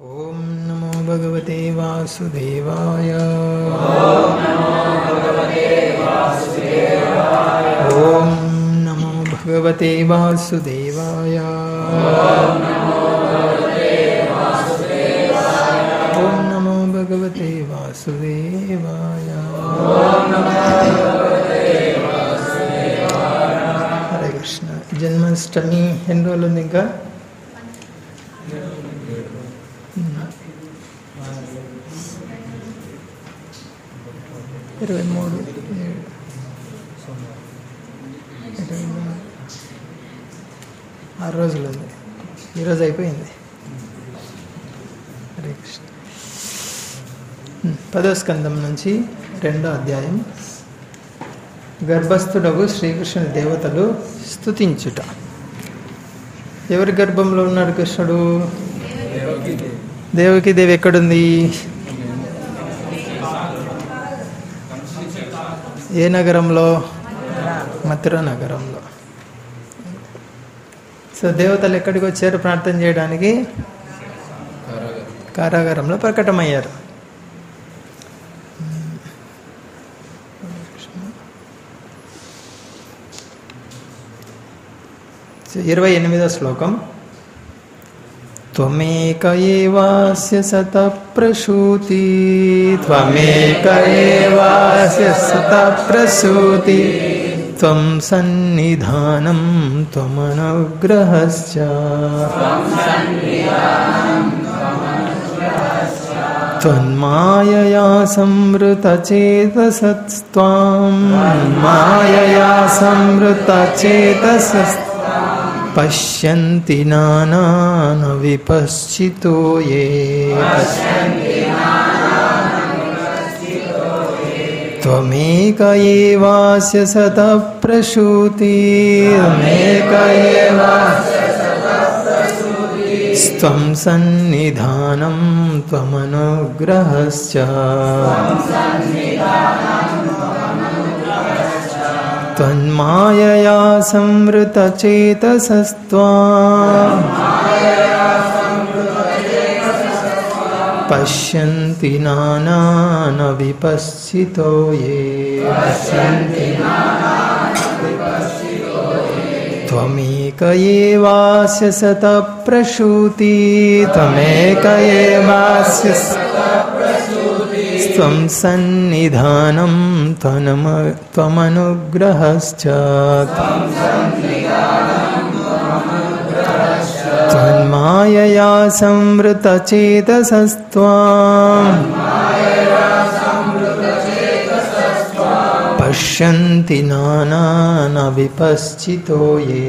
ॐ नमो भगवते वासुदेवाय ॐ नमो भगवते वासुदेवाय ॐ नमो भगवते वासुदेवाय హరే కృష్ణ జన్మాష్టమి ఎన్ని రోజులు ఉంది ఇంకా ఇరవై మూడు ఏడు ఇరవై మూడు ఆరు రోజులు ఉంది ఈరోజు అయిపోయింది హరే కృష్ణ ఉమ్, పదో స్కందం నుంచి రెండో అధ్యాయం గర్భస్థుడగు శ్రీకృష్ణుని దేవతలు స్తుతించుట ఎవరి గర్భంలో ఉన్నాడు కృష్ణుడు దేవకి దేవి ఎక్కడుంది ఏ నగరంలో మథుర నగరంలో సో దేవతలు ఎక్కడికి వచ్చారు ప్రార్థన చేయడానికి కారాగారంలో ప్రకటమయ్యారు సో ఇరవై ఎనిమిదో శ్లోకం త్వమేక ఏవాస్య సత ప్రసూతి త్వమేక ఏవాస్య సత ప్రసూతి త్వం సన్నిధానం త్వమనుగ్రహశ్చ त्वन्मायया संवृतचेतसस्त्वां मायया संवृतचेतसस्त्वां पश्यन्ति नानानविपश्चितो ये त्वमेक एवास्य सतः प्रसूति त्वमेक एवास्य స్త్వం సన్నిధానం త్వమనుగ్రహశ్చ त्वन्मायया संवृतचेतसस्त्वा पश्यन्ति नानानविपश्चितो ये त्वमेक एवास्य सतः प्रसूति त्वमेक एवास्य त्वं सन्निधानं त्वनम त्वमनुग्रहश्च त्वन्मायया संवृतचेतसस्त्वा पश्यन्ति नानानविपश्चितो ये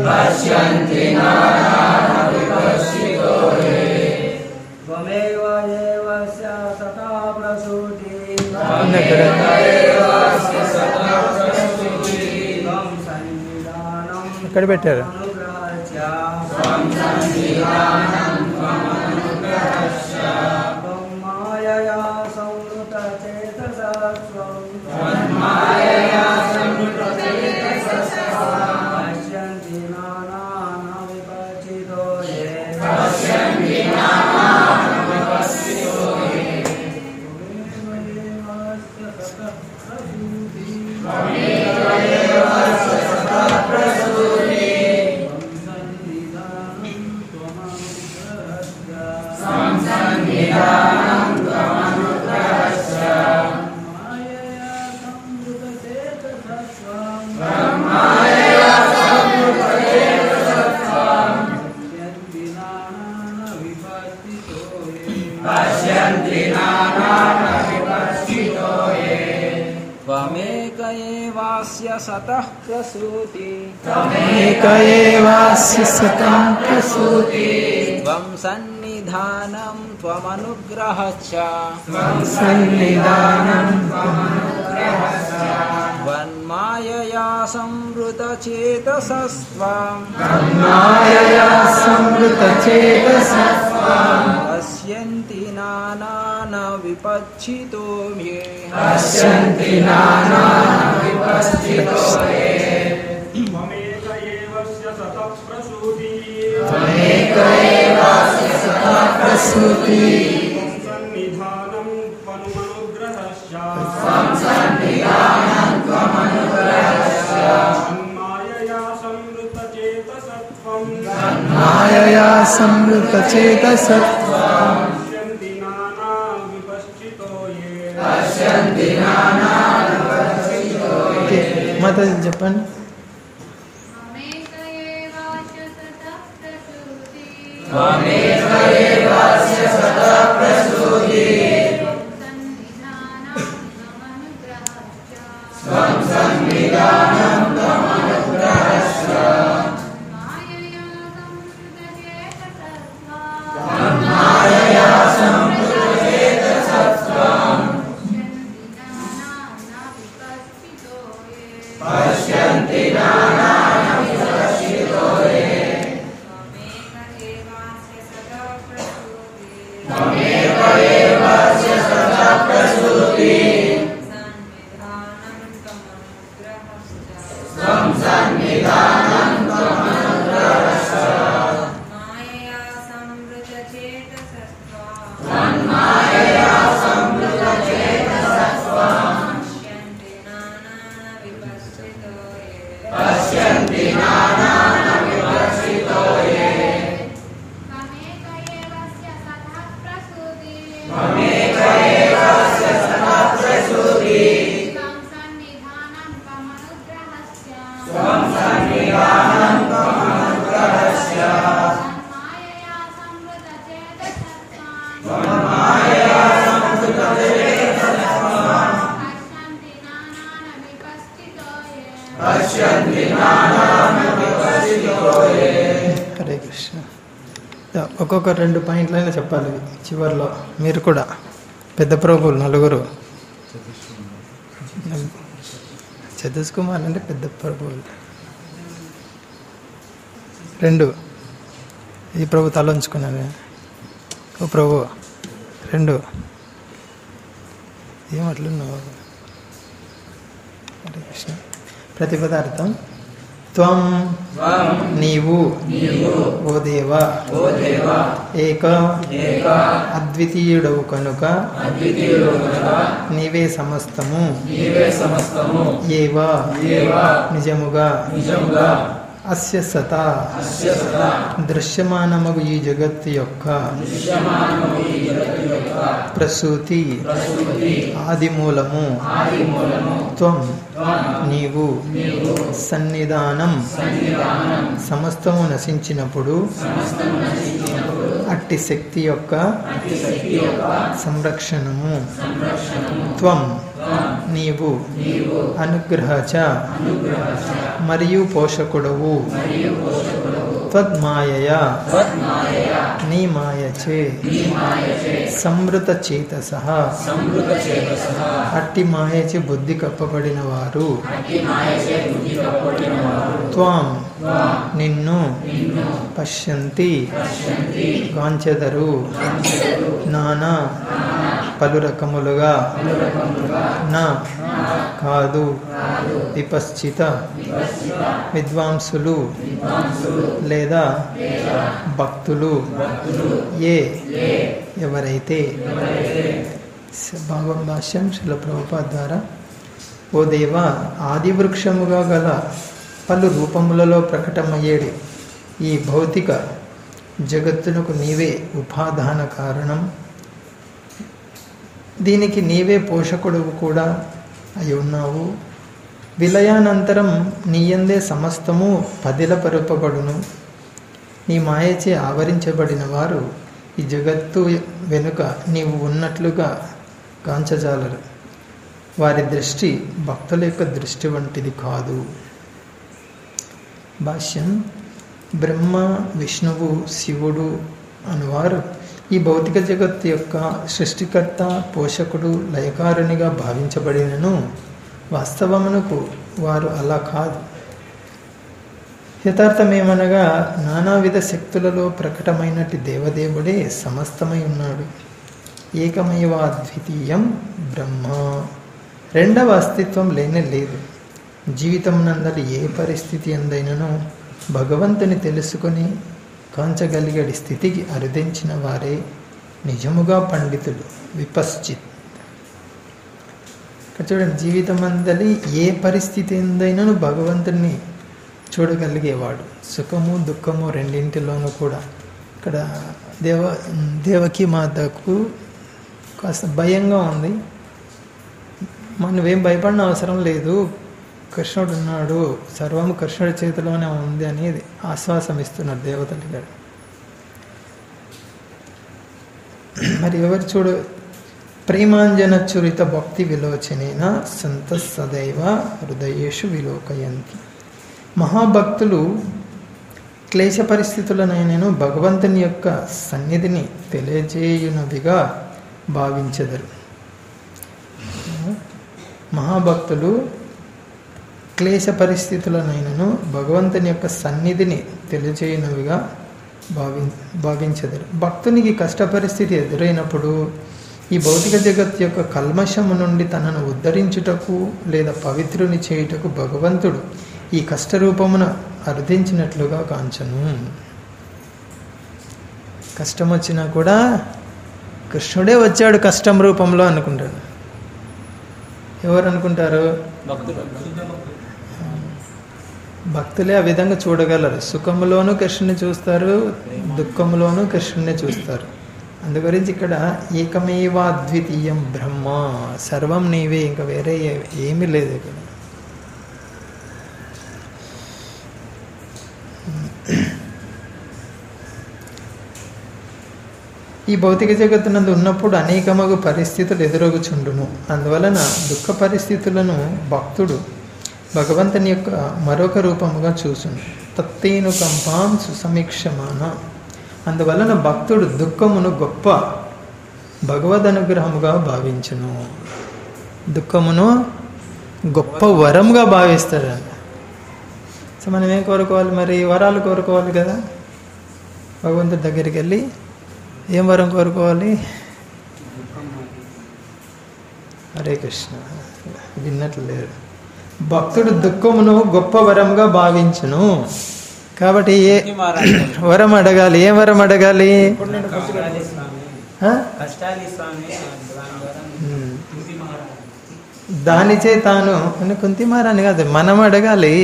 त्वमेव एव सता प्रसूति त्वं सन्निधानं ఎక్కడ పెట్టారు अनुग्रहश्च त्वं मायया संवृतचेतसा स्वं पश्यन्ति नानानविपचितो ये त्वमेक एवास्य सतः प्रसूति एक एवास्य सतं प्रसूति त्वं सन्निधानं त्वमनुग्रहश्च सन्निधानं त्वन्मायया संवृतचेतसस्त्वां मायया संवृतचेतसः पश्यन्ति नानानविपच्छितो मे पश्यन्ति नानाविपस्थितो ये त्वमेक एवस्य सतः प्रसूति त्वमेक एवास्य सतः ప్రసూతి సన్నిధానం త్వనుమనుగ్రహశ్చ తన్మాయయా సంవృతచేతసత్వం మాయయా సంవృత చేతసత్వం పశ్యంతి నానా విపశ్చితో ఏ ఓకే మాతాజీ చెప్పండి त्वमेक एवास्य सतः प्रसूति सन्निधानं त्वमनुग्रहश्च मायया संवृतचेतसत्त्वा पश्यन्ति नाना विपश्चितो ये त्वमेक एवास्य सदा प्रसूति सन्निधानं त्वमनुग्रहश्च मायया संवृतचेतसस्त्वा पश्यन्ति नानाविपश्चितो ये त्वमेक एवस्य सतः प्रसूति त्वं सन्निधानं त्वमनुग्रहस्य तन्मायया संवृतचेतसत्त्वान् पश्यन्ति नानानविपश्चितो ये హరే కృష్ణ ఒక్కొక్క రెండు పాయింట్లైనా చెప్పాలి చివరిలో మీరు కూడా పెద్ద ప్రభువులు నలుగురు చతుష్ కుమార్ అంటే పెద్ద ప్రభువులు రెండు ఈ ప్రభు తల ఉంచుకున్నాను ఓ ప్రభు రెండు ఏమట్లున్నావు హరే కృష్ణ ప్రతిపదార్థం త్వం నీవు ఓ దేవ ఏక అద్వితీయుడవు కనుక నీవే సమస్తము ఏవా నిజముగా అస్య సత దృశ్యమానమగు ఈ జగత్తు యొక్క ప్రసూతి ఆదిమూలము త్వం నీవు సన్నిధానం సమస్తము నశించినప్పుడు అట్టి శక్తి యొక్క సంరక్షణము త్వం నీవు అనుగ్రహచ మరియు పోషకుడవు త్వద్మాయయా నీ మాయచే సంవృత చేతస అట్టి మాయచే బుద్ధి కప్పబడిన వారు త్వాం నిన్ను పశ్యంతి గాంచెదరు నానా పలు రకములుగా నా కాదు విపశ్చిత విద్వాంసులు లేదా భక్తులు ఏ ఎవరైతే భావం భాష్యం శిల ప్రభుపాద్ ద్వారా ఓ దేవ ఆది వృక్షముగా గల పలు రూపములలో ప్రకటమయ్యేది ఈ భౌతిక జగత్తునకు నీవే ఉపాదాన కారణం దీనికి నీవే పోషకుడువు కూడా అయి ఉన్నావు విలయానంతరం నీయందే సమస్తము పదిలపరుపబడును నీ మాయచే ఆవరించబడిన వారు ఈ జగత్తు వెనుక నీవు ఉన్నట్లుగా కాంచజాలరు వారి దృష్టి భక్తుల యొక్క దృష్టి వంటిది కాదు భాష్యం బ్రహ్మ విష్ణువు శివుడు అనువారు ఈ భౌతిక జగత్తు యొక్క సృష్టికర్త పోషకుడు లయకారునిగా భావించబడినను వాస్తవమునకు వారు అలా కాదు యథార్థమేమనగా నానావిధ శక్తులలో ప్రకటమైనట్టి దేవదేవుడే సమస్తమై ఉన్నాడు ఏకమైవ అద్వితీయం బ్రహ్మ రెండవ అస్తిత్వం లేనే లేదు జీవితం నందలి ఏ పరిస్థితి అందైనను భగవంతుని తెలుసుకొని కాంచగలిగడి స్థితికి అరుదించిన వారే నిజముగా పండితుడు విపశ్చిత్ ఇక్కడ చూడండి జీవితం అందరి ఏ పరిస్థితి ఎందైనాను భగవంతుడిని చూడగలిగేవాడు సుఖము దుఃఖము రెండింటిలోనూ కూడా ఇక్కడ దేవ దేవకి మాతకు కాస్త భయంగా ఉంది మనమేం భయపడిన అవసరం లేదు కృష్ణుడు ఉన్నాడు సర్వము కృష్ణుడి చేతిలోనే ఉంది అనేది ఆశ్వాసం ఇస్తున్నారు దేవతలు గారు మరి ఎవరు చూడు ప్రేమాంజన చురిత భక్తి విలోచనేన సంత సదైవ హృదయేషు విలోకయంతి మహాభక్తులు క్లేశ పరిస్థితులనైనను భగవంతుని యొక్క సన్నిధిని తెలియజేయునవిగా భావించెదరు మహాభక్తులు క్లేశ పరిస్థితులనైనను భగవంతుని యొక్క సన్నిధిని తెలియజేయనవిగా భావి భావించెదరు భక్తునికి కష్ట పరిస్థితి ఎదురైనప్పుడు ఈ భౌతిక జగత్ యొక్క కల్మషము నుండి తనను ఉద్ధరించుటకు లేదా పవిత్రుని చేయుటకు భగవంతుడు ఈ కష్టరూపమున అర్థించినట్లుగా కాంచను కష్టం వచ్చినా కూడా కృష్ణుడే వచ్చాడు కష్టం రూపంలో అనుకుంటాడు ఎవరు అనుకుంటారు భక్తులే ఆ విధంగా చూడగలరు సుఖములోనూ కృష్ణుని చూస్తారు దుఃఖములోనూ కృష్ణుని చూస్తారు అందుగురించి ఇక్కడ ఏకమేవా అద్వితీయం బ్రహ్మ సర్వం నీవే ఇంకా వేరే ఏ- ఏమీ లేదు ఇక్కడ ఈ భౌతిక జగత్తునందు ఉన్నప్పుడు అనేకమగు పరిస్థితులు ఎదురగుచుండును అందువలన దుఃఖ పరిస్థితులను భక్తుడు భగవంతుని యొక్క మరొక రూపముగా చూసును తత్తేను కంపాం సుసమీక్షమాన అందువలన భక్తుడు దుఃఖమును గొప్ప భగవద్ అనుగ్రహముగా భావించును దుఃఖమును గొప్ప వరంగా భావిస్తాడు సో మనం ఏం కోరుకోవాలి మరి వరాలు కోరుకోవాలి కదా భగవంతుడి దగ్గరికి వెళ్ళి ఏం వరం కోరుకోవాలి హరే కృష్ణ విన్నట్లు లేదు భక్తుడు దుఃఖమును గొప్ప వరంగా భావించును కాబట్టి ఏ వరం అడగాలి ఏం వరం అడగాలి కష్టాలి స్వామి ఆ? కష్టాలి స్వామి దాని ద్వారా ఉమ్. దానిచే తాను అని కుంతిమారాని కాదు మనం అడగాలి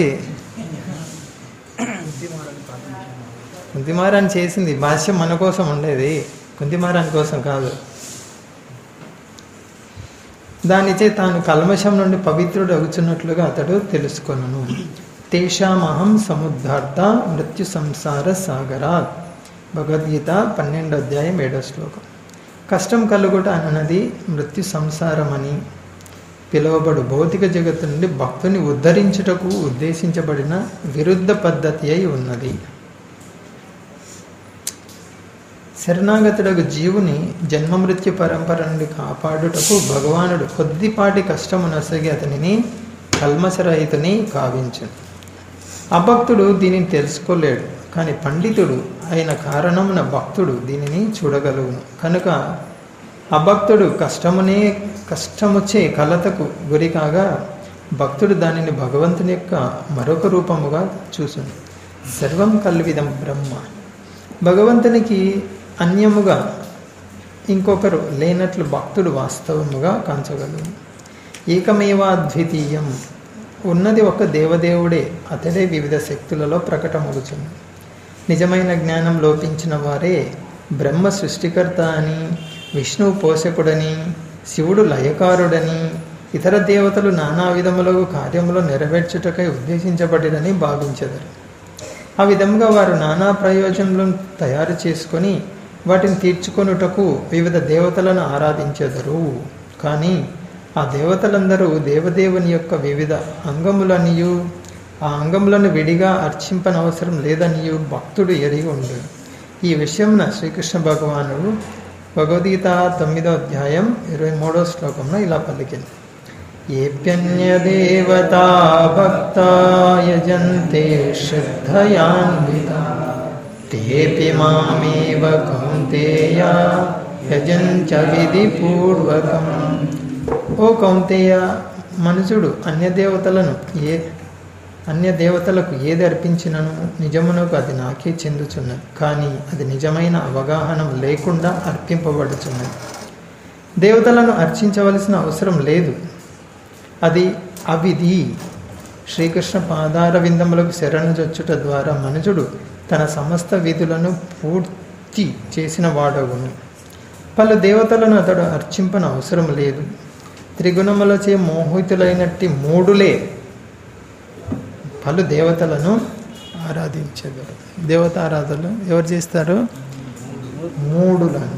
కుంతిమారాన్ని చేసింది భాష్యం మన కోసం ఉండేది కుంతిమారాని కోసం కాదు దానిచే తాను కల్మషం నుండి పవిత్రుడు అవుతున్నట్లుగా అతడు తెలుసుకొనను తేషామహం సముద్ధార్థ మృత్యు సంసార సాగరాత్ భగవద్గీత పన్నెండు అధ్యాయం ఏడో శ్లోకం కష్టం కలుగుట అన్నది మృత్యు సంసారమని పిలువబడు భౌతిక జగత్తు నుండి భక్తుని ఉద్ధరించుటకు ఉద్దేశించబడిన విరుద్ధ పద్ధతి అయి ఉన్నది శరణాగతుడకు జీవుని జన్మ మృత్యు పరంపర నుండి కాపాడుటకు భగవానుడు కొద్దిపాటి కష్టము నొసగి అతనిని కల్మసరహితుని కావించను అభక్తుడు దీనిని తెలుసుకోలేడు కానీ పండితుడు అయిన కారణమున భక్తుడు దీనిని చూడగలుగును కనుక అభక్తుడు కష్టమునే కష్టముచ్చే కలతకు గురి కాగా భక్తుడు దానిని భగవంతుని యొక్క మరొక రూపముగా చూసును సర్వం కల్విదం బ్రహ్మ భగవంతునికి అన్యముగా ఇంకొకరు లేనట్లు భక్తుడు వాస్తవముగా కాంచగలడు ఏకమేవా అద్వితీయం ఉన్నది ఒక దేవదేవుడే అతడే వివిధ శక్తులలో ప్రకటమగుచును నిజమైన జ్ఞానం లోపించిన వారే బ్రహ్మ సృష్టికర్త అని విష్ణువు పోషకుడని శివుడు లయకారుడని ఇతర దేవతలు నానా విధములకు కార్యములు నెరవేర్చుటకై ఉద్దేశించబడినని భావించెదరు ఆ విధంగా వారు నానా ప్రయోజనలను తయారు చేసుకొని వాటిని తీర్చుకొనుటకు వివిధ దేవతలను ఆరాధించెదరు కానీ ఆ దేవతలందరూ దేవదేవుని యొక్క వివిధ అంగములనియు ఆ అంగములను విడిగా అర్చింపనవసరం లేదనియు భక్తుడు ఎరిగి ఉండు ఈ విషయంన శ్రీకృష్ణ భగవానుడు భగవద్గీత తొమ్మిదో అధ్యాయం ఇరవై మూడో శ్లోకంలో ఇలా పలికింది ఏప్యన్యదేవతా భక్తా యజంతే శ్రద్ధయాన్విత తేపి మామేవ కౌంతేయ యజంచ విధి పూర్వకం ఓ కౌంతేయ మనుషుడు అన్య దేవతలను ఏ అన్య దేవతలకు ఏది అర్పించినను నిజమునకు అది నాకే చెందుచున్నది కానీ అది నిజమైన అవగాహన లేకుండా అర్పింపబడుచున్నది దేవతలను అర్చించవలసిన అవసరం లేదు అది అవిధి శ్రీకృష్ణ పాదార విందములకు శరణు చొచ్చుట ద్వారా మనుజుడు తన సమస్త విధులను పూర్తి చేసిన వాడగును పలు దేవతలను అతడు అర్చింపన అవసరం లేదు త్రిగుణములచే మోహితులైనట్టి మూడులే పలు దేవతలను ఆరాధించగలరు దేవతారాధనలు ఎవరు చేస్తారు మూడులను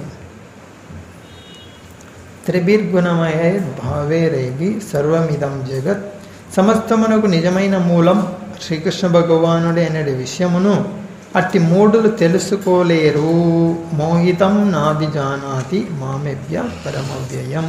త్రిభిర్గుణమయ భావేరేగి సర్వమిదం జగత్ సమస్తమునకు నిజమైన మూలం శ్రీకృష్ణ భగవానుడే అనే విషయమును అట్టి మూడులు తెలుసుకోలేరు మోహితం నాభిజానాతి మామెభ్య పరమవ్యయం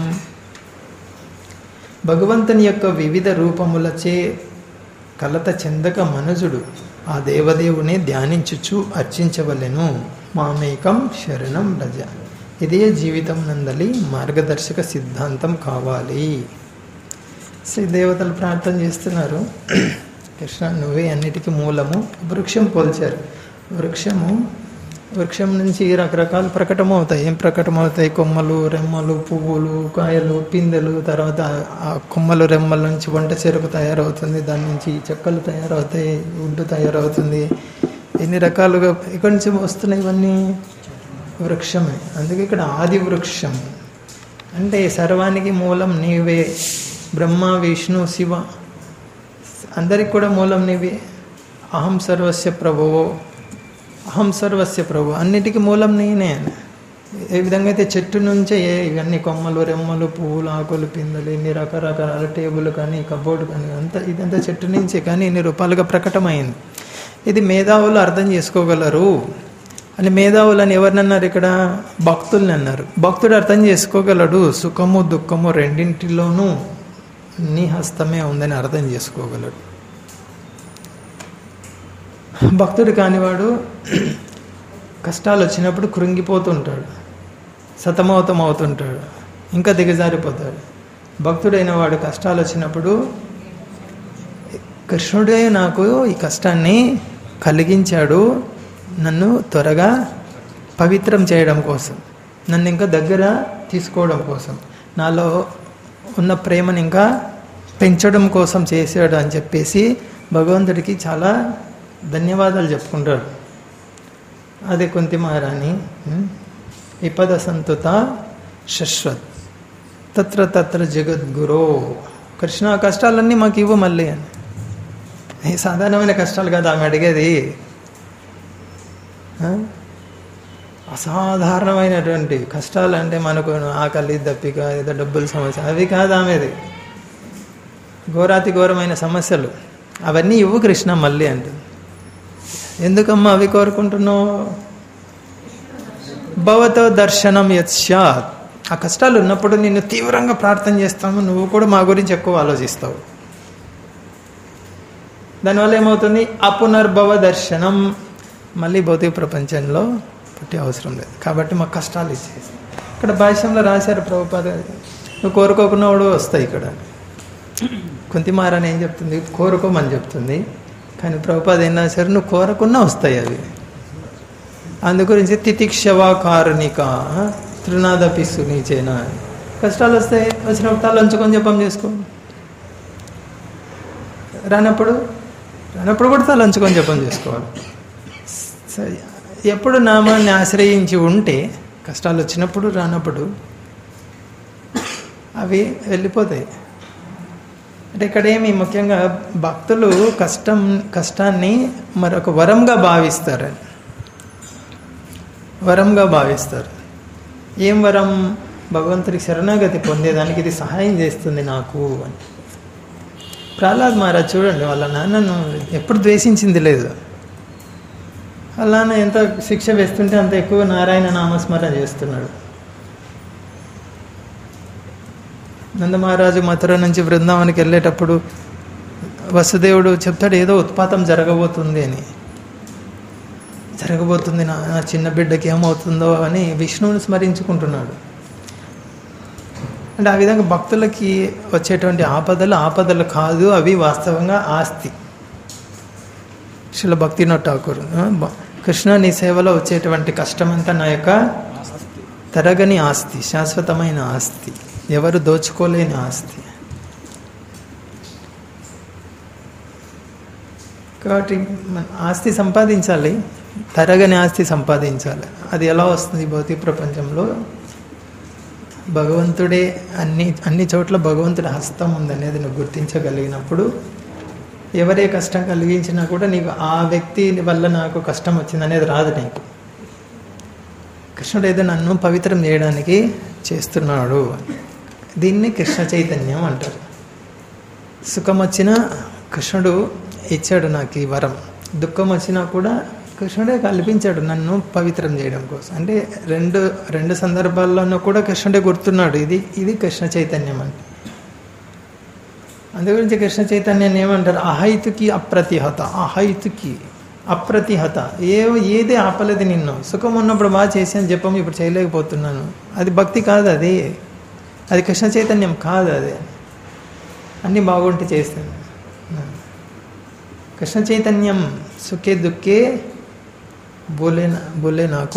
భగవంతుని యొక్క వివిధ రూపములచే కలత చెందక మనుజుడు ఆ దేవదేవుని ధ్యానించుచు అర్చించవలెను మామేకం శరణం రజ ఇదే జీవితం నందలి మార్గదర్శక సిద్ధాంతం కావాలి శ్రీ దేవతలు ప్రార్థన చేస్తున్నారు కృష్ణ నువ్వే అన్నిటికీ మూలము వృక్షం పోల్చారు వృక్షము వృక్షం నుంచి రకరకాల ప్రకటమవుతాయి ఏం ప్రకటమవుతాయి కొమ్మలు రెమ్మలు పువ్వులు కాయలు పిందెలు తర్వాత ఆ కొమ్మలు రెమ్మల నుంచి వంట చెరుకు తయారవుతుంది దాని నుంచి చెక్కలు తయారవుతాయి ఉడ్డు తయారవుతుంది ఎన్ని రకాలుగా ఇక్కడి నుంచి వస్తున్నాయి ఇవన్నీ వృక్షమే అందుకే ఇక్కడ ఆది వృక్షం అంటే సర్వానికి మూలం నీవే బ్రహ్మ విష్ణు శివ అందరికి కూడా మూలం నీవే అహం సర్వస్య ప్రభువో అహం సర్వస్య ప్రభు అన్నిటికీ మూలం నేనే ఏ విధంగా అయితే చెట్టు నుంచే ఏ ఇవన్నీ కొమ్మలు రెమ్మలు పువ్వులు ఆకులు పిందెలు ఇన్ని రకరకాల టేబుల్ కానీ కబోర్డు కానీ అంతా ఇదంతా చెట్టు నుంచే కానీ ఇన్ని రూపాయలుగా ప్రకటమైంది ఇది మేధావులు అర్థం చేసుకోగలరు అని మేధావులని ఎవరినన్నారు ఇక్కడ భక్తుల్ని అన్నారు భక్తుడు అర్థం చేసుకోగలడు సుఖము దుఃఖము రెండింటిలోనూ నీ హస్తమే ఉందని అర్థం చేసుకోగలడు భక్తుడు కానివాడు కష్టాలు వచ్చినప్పుడు కృంగిపోతుంటాడు సతమవతం అవుతుంటాడు ఇంకా దిగజారిపోతాడు భక్తుడైన వాడు కష్టాలు వచ్చినప్పుడు కృష్ణుడే నాకు ఈ కష్టాన్ని కలిగించాడు నన్ను త్వరగా పవిత్రం చేయడం కోసం నన్ను ఇంకా దగ్గర తీసుకోవడం కోసం నాలో ఉన్న ప్రేమను ఇంకా పెంచడం కోసం చేశాడు అని చెప్పేసి భగవంతుడికి చాలా ధన్యవాదాలు చెప్పుకుంటాడు అదే కుంతి మహారాణి విపద సంతుత శశ్వత్ తత్ర తత్ర జగద్గురో కృష్ణ ఆ కష్టాలన్నీ మాకు ఇవ్వు మళ్ళీ అని ఈ సాధారణమైన కష్టాలు కాదు ఆమె అడిగేది ఆ? అసాధారణమైనటువంటి కష్టాలు అంటే మనకు ఆకలి దప్పిక ఏదో డబ్బుల సమస్య అవి కాదు ఆమెది ఘోరాతి ఘోరమైన సమస్యలు అవన్నీ ఇవ్వు కృష్ణ మళ్ళీ అంటుంది ఎందుకమ్మా అవి కోరుకుంటున్నావు భవతో దర్శనం యత్స్యాత్ ఆ కష్టాలు ఉన్నప్పుడు నిన్ను తీవ్రంగా ప్రార్థన చేస్తాము నువ్వు కూడా మా గురించి ఎక్కువ ఆలోచిస్తావు దానివల్ల ఏమవుతుంది అపునర్భవ దర్శనం మళ్ళీ భౌతిక ప్రపంచంలో పుట్టే అవసరం లేదు కాబట్టి మాకు కష్టాలు ఇచ్చేసి ఇక్కడ భాష్యంలో రాశారు ప్రభుపాద నువ్వు కోరుకోకున్నవాడు వస్తాయి ఇక్కడ కుంతిమారని ఏం చెప్తుంది కోరుకోమని చెప్తుంది కానీ ప్రభుపాద ఏం రాశారు నువ్వు కోరకున్నా వస్తాయి అవి అందు గురించి తితిక్షవా కారుణిక తృనాదపి సునీచేనా కష్టాలు వస్తాయి వచ్చినప్పుడు తలంచుకొని జపం చేసుకో రానప్పుడు రానప్పుడు కూడా తలంచుకొని జపం చేసుకోవాలి సరే ఎప్పుడు నామాన్ని ఆశ్రయించి ఉంటే కష్టాలు వచ్చినప్పుడు రానప్పుడు అవి వెళ్ళిపోతాయి అంటే ఇక్కడేమి ముఖ్యంగా భక్తులు కష్టం కష్టాన్ని మరొక వరంగా భావిస్తారని వరంగా భావిస్తారు ఏం వరం భగవంతుడికి శరణాగతి పొందేదానికి ఇది సహాయం చేస్తుంది నాకు అని ప్రహ్లాద్ మహారాజ్ చూడండి వాళ్ళ నాన్నను ఎప్పుడు ద్వేషించింది లేదు వాళ్ళ నాన్న ఎంత శిక్ష వేస్తుంటే అంత ఎక్కువ నారాయణ నామస్మరణ చేస్తున్నాడు నందమహారాజు మథుర నుంచి బృందావనికి వెళ్ళేటప్పుడు వసుదేవుడు చెప్తాడు ఏదో ఉత్పాతం జరగబోతుంది అని జరగబోతుంది నా నా చిన్న బిడ్డకి ఏమవుతుందో అని విష్ణువుని స్మరించుకుంటున్నాడు అంటే ఆ విధంగా భక్తులకి వచ్చేటువంటి ఆపదలు ఆపదలు కాదు అవి వాస్తవంగా ఆస్తి శిల భక్తినాథ్ ఠాకూర్ ఆ, బ- కృష్ణ నీ సేవలో వచ్చేటువంటి కష్టమంతా నా యొక్క తరగని ఆస్తి శాశ్వతమైన ఆస్తి ఎవరు దోచుకోలేని ఆస్తి కాబట్టి మన ఆస్తి సంపాదించాలి తరగని ఆస్తి సంపాదించాలి అది ఎలా వస్తుంది భౌతిక ప్రపంచంలో భగవంతుడే అన్ని అన్ని చోట్ల భగవంతుడి హస్తం ఉందనేది నువ్వు గుర్తించగలిగినప్పుడు ఎవరే కష్టం కలిగించినా కూడా నీకు ఆ వ్యక్తి వల్ల నాకు కష్టం వచ్చింది అనేది రాదు నీకు కృష్ణుడు ఏదో నన్ను పవిత్రం చేయడానికి చేస్తున్నాడు దీన్ని కృష్ణ చైతన్యం అంటారు సుఖం వచ్చినా కృష్ణుడు ఇచ్చాడు నాకు ఈ వరం దుఃఖం వచ్చినా కూడా కృష్ణుడే కల్పించాడు నన్ను పవిత్రం చేయడం కోసం అంటే రెండు రెండు సందర్భాల్లోనూ కూడా కృష్ణుడే గుర్తున్నాడు ఇది ఇది కృష్ణ చైతన్యం అంటే అందు గురించి కృష్ణ చైతన్యాన్ని ఏమంటారు అహైతుకి అప్రతిహత అహైతుకి అప్రతిహత ఏ ఏది ఆపలేదు నిన్ను సుఖం ఉన్నప్పుడు బాగా చేశాను జపం ఇప్పుడు చేయలేకపోతున్నాను అది భక్తి కాదు అది అది కృష్ణ చైతన్యం కాదు అది అన్నీ బాగుంటే చేస్తాను కృష్ణ చైతన్యం సుఖే దుఃఖే బోలే నా- బోలే నాకు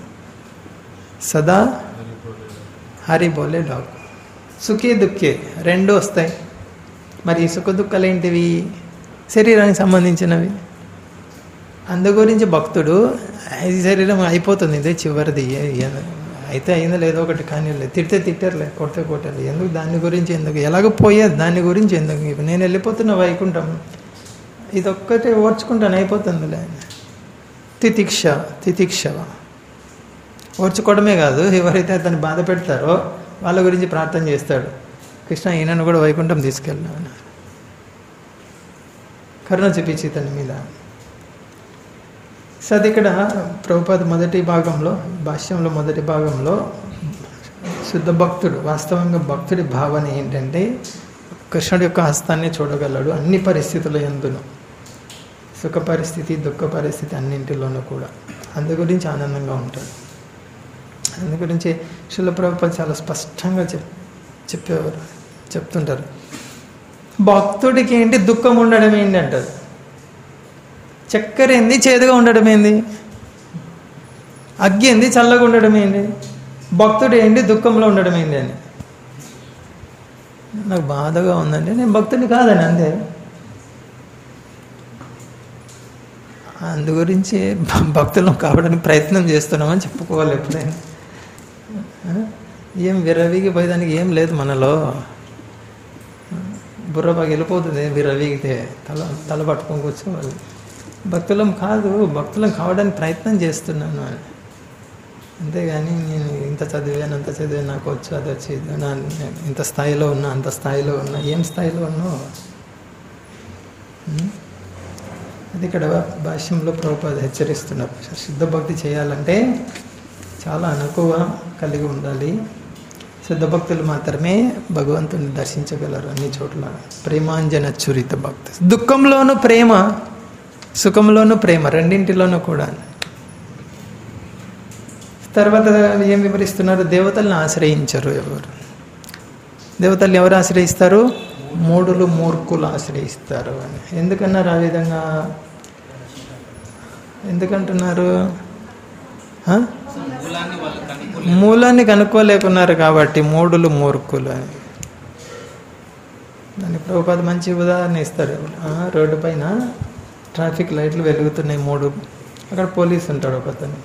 సదా హరి బోలే డాకు సుఖే దుఃఖే రెండు వస్తాయి మరి ఈ సుఖ దుఃఖాలు ఏంటివి శరీరానికి సంబంధించినవి అందు గురించి భక్తుడు ఈ శరీరం అయిపోతుంది ఇదే చివరిది ఏ- ఏ- అయితే అయిందో లేదో ఒకటి కానీ లేదు తిడితే తిట్టారులే కొడితే కొట్టారు ఎందుకు దాని గురించి ఎందుకు ఎలాగ పోయేది దాని గురించి ఎందుకు ఇప్పుడు నేను వెళ్ళిపోతున్న వైకుంఠం ఇదొక్కటే ఓర్చుకుంటాను అయిపోతుందిలే తితిక్ష తితిక్ష ఓర్చుకోవడమే కాదు ఎవరైతే అతన్ని బాధ పెడతారో వాళ్ళ గురించి ప్రార్థన చేస్తాడు కృష్ణ ఈయనను కూడా వైకుంఠం తీసుకెళ్ళినా కరుణ చూపించి ఇతని మీద సో అది ఇక్కడ ప్రభుపాద మొదటి భాగంలో భాష్యంలో మొదటి భాగంలో శుద్ధ భక్తుడు వాస్తవంగా భక్తుడి భావన ఏంటంటే కృష్ణుడి యొక్క హస్తాన్ని చూడగలడు అన్ని పరిస్థితుల ఎందును సుఖ పరిస్థితి దుఃఖ పరిస్థితి అన్నింటిలోనూ కూడా అందు గురించి ఆనందంగా ఉంటాడు అందు గురించి శిల ప్రభుపాద చాలా స్పష్టంగా చెప్ చెప్పేవారు చెప్తుంటారు భక్తుడికి ఏంటి దుఃఖం ఉండడం ఏంటి అంటారు చక్కెర ఏంది చేదుగా ఉండడం ఏంది అగ్గి ఏంది చల్లగా ఉండడం ఏంది భక్తుడు ఏంటి దుఃఖంలో ఉండడం ఏంది అని నాకు బాధగా ఉందండి నేను భక్తుడిని కాదని అంతే అందు గురించి భ- భక్తులం కావడానికి ప్రయత్నం చేస్తున్నామని చెప్పుకోవాలి ఎప్పుడైనా ఆ? ఏం విరవిగి పోయేదానికి ఏం లేదు మనలో బుర్ర బాగా వెళ్ళిపోతుంది విరవిగితే తల తల పట్టుకొని కూర్చోవాలి భక్తులం కాదు భక్తులం కావడానికి ప్రయత్నం చేస్తున్నాను అని అంతేగాని నేను ఇంత చదివాను అంత చదివాను నాకు వచ్చు అది వచ్చి ఇది నా నేను ఇంత స్థాయిలో ఉన్నా అంత స్థాయిలో ఉన్నా ఏం స్థాయిలో ఉన్నావు ఉం? అది ఇక్కడ భాష్యంలో ప్రభుపాద హెచ్చరిస్తున్నారు శుద్ధ భక్తి చేయాలంటే చాలా అనుకువ కలిగి ఉండాలి శుద్ధ భక్తులు మాత్రమే భగవంతుని దర్శించగలరు అన్ని చోట్ల ప్రేమాంజన చురిత భక్తి దుఃఖంలోనూ ప్రేమ సుఖంలోనూ ప్రేమ రెండింటిలోనూ కూడా తర్వాత ఏం వివరిస్తున్నారు దేవతల్ని ఆశ్రయించరు ఎవరు దేవతల్ని ఎవరు ఆశ్రయిస్తారు మూడులు మూర్ఖులు ఆశ్రయిస్తారు అని ఎందుకన్నారు ఆ విధంగా ఎందుకంటున్నారు ఆ? మూలాన్ని కనుక్కోలేకున్నారు కాబట్టి మూడులు మూర్ఖులు అని దాని ప్రభుపాద మంచి ఉదాహరణ ఇస్తారు ఆ, రోడ్డు పైన ట్రాఫిక్ లైట్లు వెలుగుతున్నాయి మూడు అక్కడ పోలీస్ ఉంటాడు ఒకతను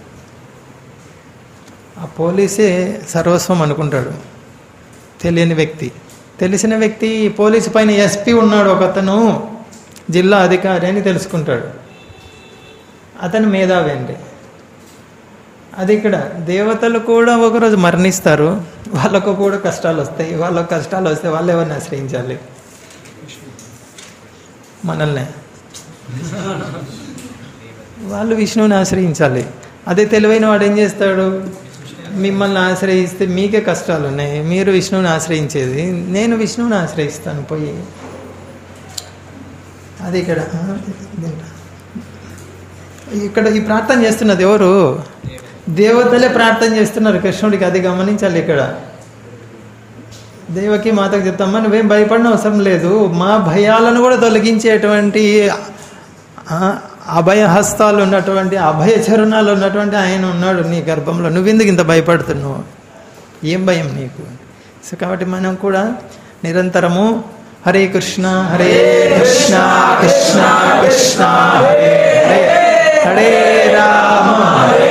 ఆ పోలీసే సర్వస్వం అనుకుంటాడు తెలియని వ్యక్తి తెలిసిన వ్యక్తి పోలీసు పైన ఎస్పీ ఉన్నాడు ఒకతను జిల్లా అధికారి అని తెలుసుకుంటాడు అతను మేధావి అండి అది ఇక్కడ దేవతలు కూడా ఒకరోజు మరణిస్తారు వాళ్ళకు కూడా కష్టాలు వస్తాయి వాళ్ళకు కష్టాలు వస్తే వాళ్ళు ఎవరిని ఆశ్రయించాలి మనల్ని వాళ్ళు విష్ణువుని ఆశ్రయించాలి అదే తెలివైన వాడు ఏం చేస్తాడు మిమ్మల్ని ఆశ్రయిస్తే మీకే కష్టాలు ఉన్నాయి మీరు విష్ణువుని ఆశ్రయించేది నేను విష్ణువుని ఆశ్రయిస్తాను పోయి అది ఇక్కడ ఆ, దీంట్లో. ఇక్కడ ఈ ప్రార్థన చేస్తున్నది ఎవరు దేవతలే ప్రార్థన చేస్తున్నారు కృష్ణుడికి అది గమనించాలి ఇక్కడ దేవకి మాతకు చెప్తామా నువ్వేం భయపడిన అవసరం లేదు మా భయాలను కూడా తొలగించేటువంటి ఆ, అభయ హస్తాలు ఉన్నటువంటి అభయ చరణాలు ఉన్నటువంటి ఆయన ఉన్నాడు నీ గర్భంలో నువ్వెందుకు ఇంత భయపడుతున్నావు ఏం భయం నీకు సో కాబట్టి మనం కూడా నిరంతరము హరే కృష్ణ హరే కృష్ణ కృష్ణ కృష్ణ హరే హరే హరే రామ హరే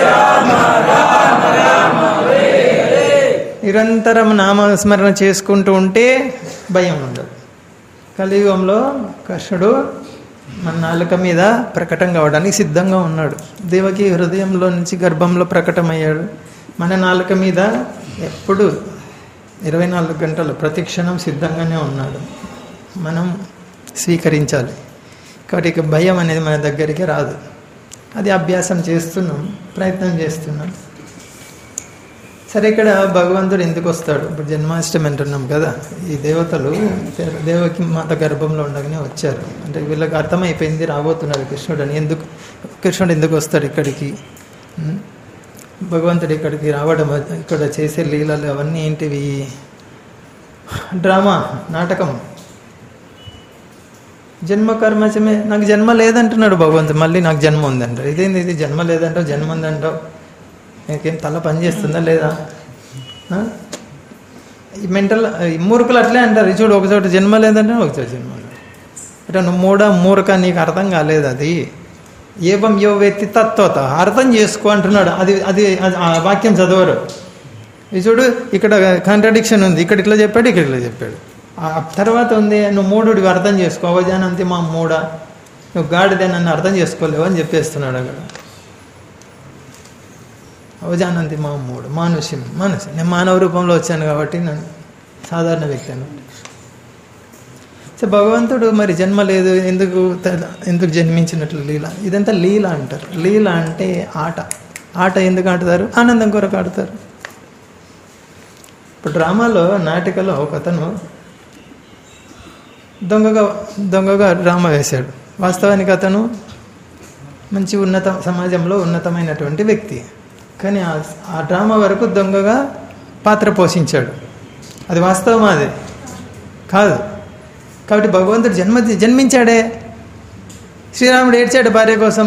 నిరంతరం నామస్మరణ చేసుకుంటూ ఉంటే భయం ఉండదు కలియుగంలో కృష్ణుడు మన నాలుక మీద ప్రకటన కావడానికి సిద్ధంగా ఉన్నాడు దేవకి హృదయంలో నుంచి గర్భంలో ప్రకటమయ్యాడు మన నాలుక మీద ఎప్పుడు ఇరవై నాలుగు గంటలు ప్రతి క్షణం సిద్ధంగానే ఉన్నాడు మనం స్వీకరించాలి కాబట్టి ఇక భయం అనేది మన దగ్గరికి రాదు అది అభ్యాసం చేస్తున్నాం ప్రయత్నం చేస్తున్నాం సరే ఇక్కడ భగవంతుడు ఎందుకు వస్తాడు ఇప్పుడు జన్మాష్టమి అంటున్నాం కదా ఈ దేవతలు దేవకి మాత గర్భంలో ఉండగానే వచ్చారు అంటే వీళ్ళకి అర్థమైపోయింది రాబోతున్నాడు కృష్ణుడు అని ఎందుకు కృష్ణుడు ఎందుకు వస్తాడు ఇక్కడికి ఉం? భగవంతుడు ఇక్కడికి రావడం ఇక్కడ చేసే లీలలు అవన్నీ ఏంటివి డ్రామా నాటకం జన్మ కర్మచమే నాకు జన్మ లేదంటున్నాడు భగవంతుడు మళ్ళీ నాకు జన్మ ఉందంటారు ఇదేంది ఇది జన్మ లేదంటావు జన్మ ఉందంటావు నీకేం తల పని చేస్తుందా లేదా ఆ? ఈ మెంటల్ ఈ మూర్ఖులు అట్లే అంటారు ఈ చూడు ఒక చోట జన్మ లేదంటే ఒక చోట జన్మ లేదు. అంటే నువ్వు మూడ మూర్ఖ నీకు అర్థం కాలేదు అది ఏవం యో వ్యక్తి తత్వత అర్థం చేసుకో అంటున్నాడు అది అది అది ఆ వాక్యం చదవరు ఇది చూడు ఇక్కడ కాంట్రడిక్షన్ ఉంది ఇక్కడ ఇట్లా చెప్పాడు ఇక్కడ ఇట్లా చెప్పాడు ఆ తర్వాత ఉంది నువ్వు మూడుడివి అర్థం చేసుకో అవజానంతి మా మూడ నువ్వు గాడిదే నన్ను అర్థం చేసుకోలేవు అని చెప్పేస్తున్నాడు అక్కడ అవజానంతి మా మూడు మానుష్యం మానుష్యం నేను మానవ రూపంలో వచ్చాను కాబట్టి నేను సాధారణ వ్యక్తి అనమాట సో భగవంతుడు మరి జన్మ లేదు ఎందుకు తెల- ఎందుకు జన్మించినట్లు లీల ఇదంతా లీల అంటారు లీల అంటే ఆట ఆట ఎందుకు ఆడతారు ఆనందం కొరకు ఆడతారు ఇప్పుడు డ్రామాలో నాటికలో ఒక అతను దొంగగా దొంగగా డ్రామా వేశాడు వాస్తవానికి అతను మంచి ఉన్నత సమాజంలో ఉన్నతమైనటువంటి వ్యక్తి కానీ ఆ ఆ డ్రామా వరకు దొంగగా పాత్ర పోషించాడు అది వాస్తవమా అది కాదు కాబట్టి భగవంతుడు జన్మ జన్మించాడే శ్రీరాముడు ఏడ్చాడు భార్య కోసం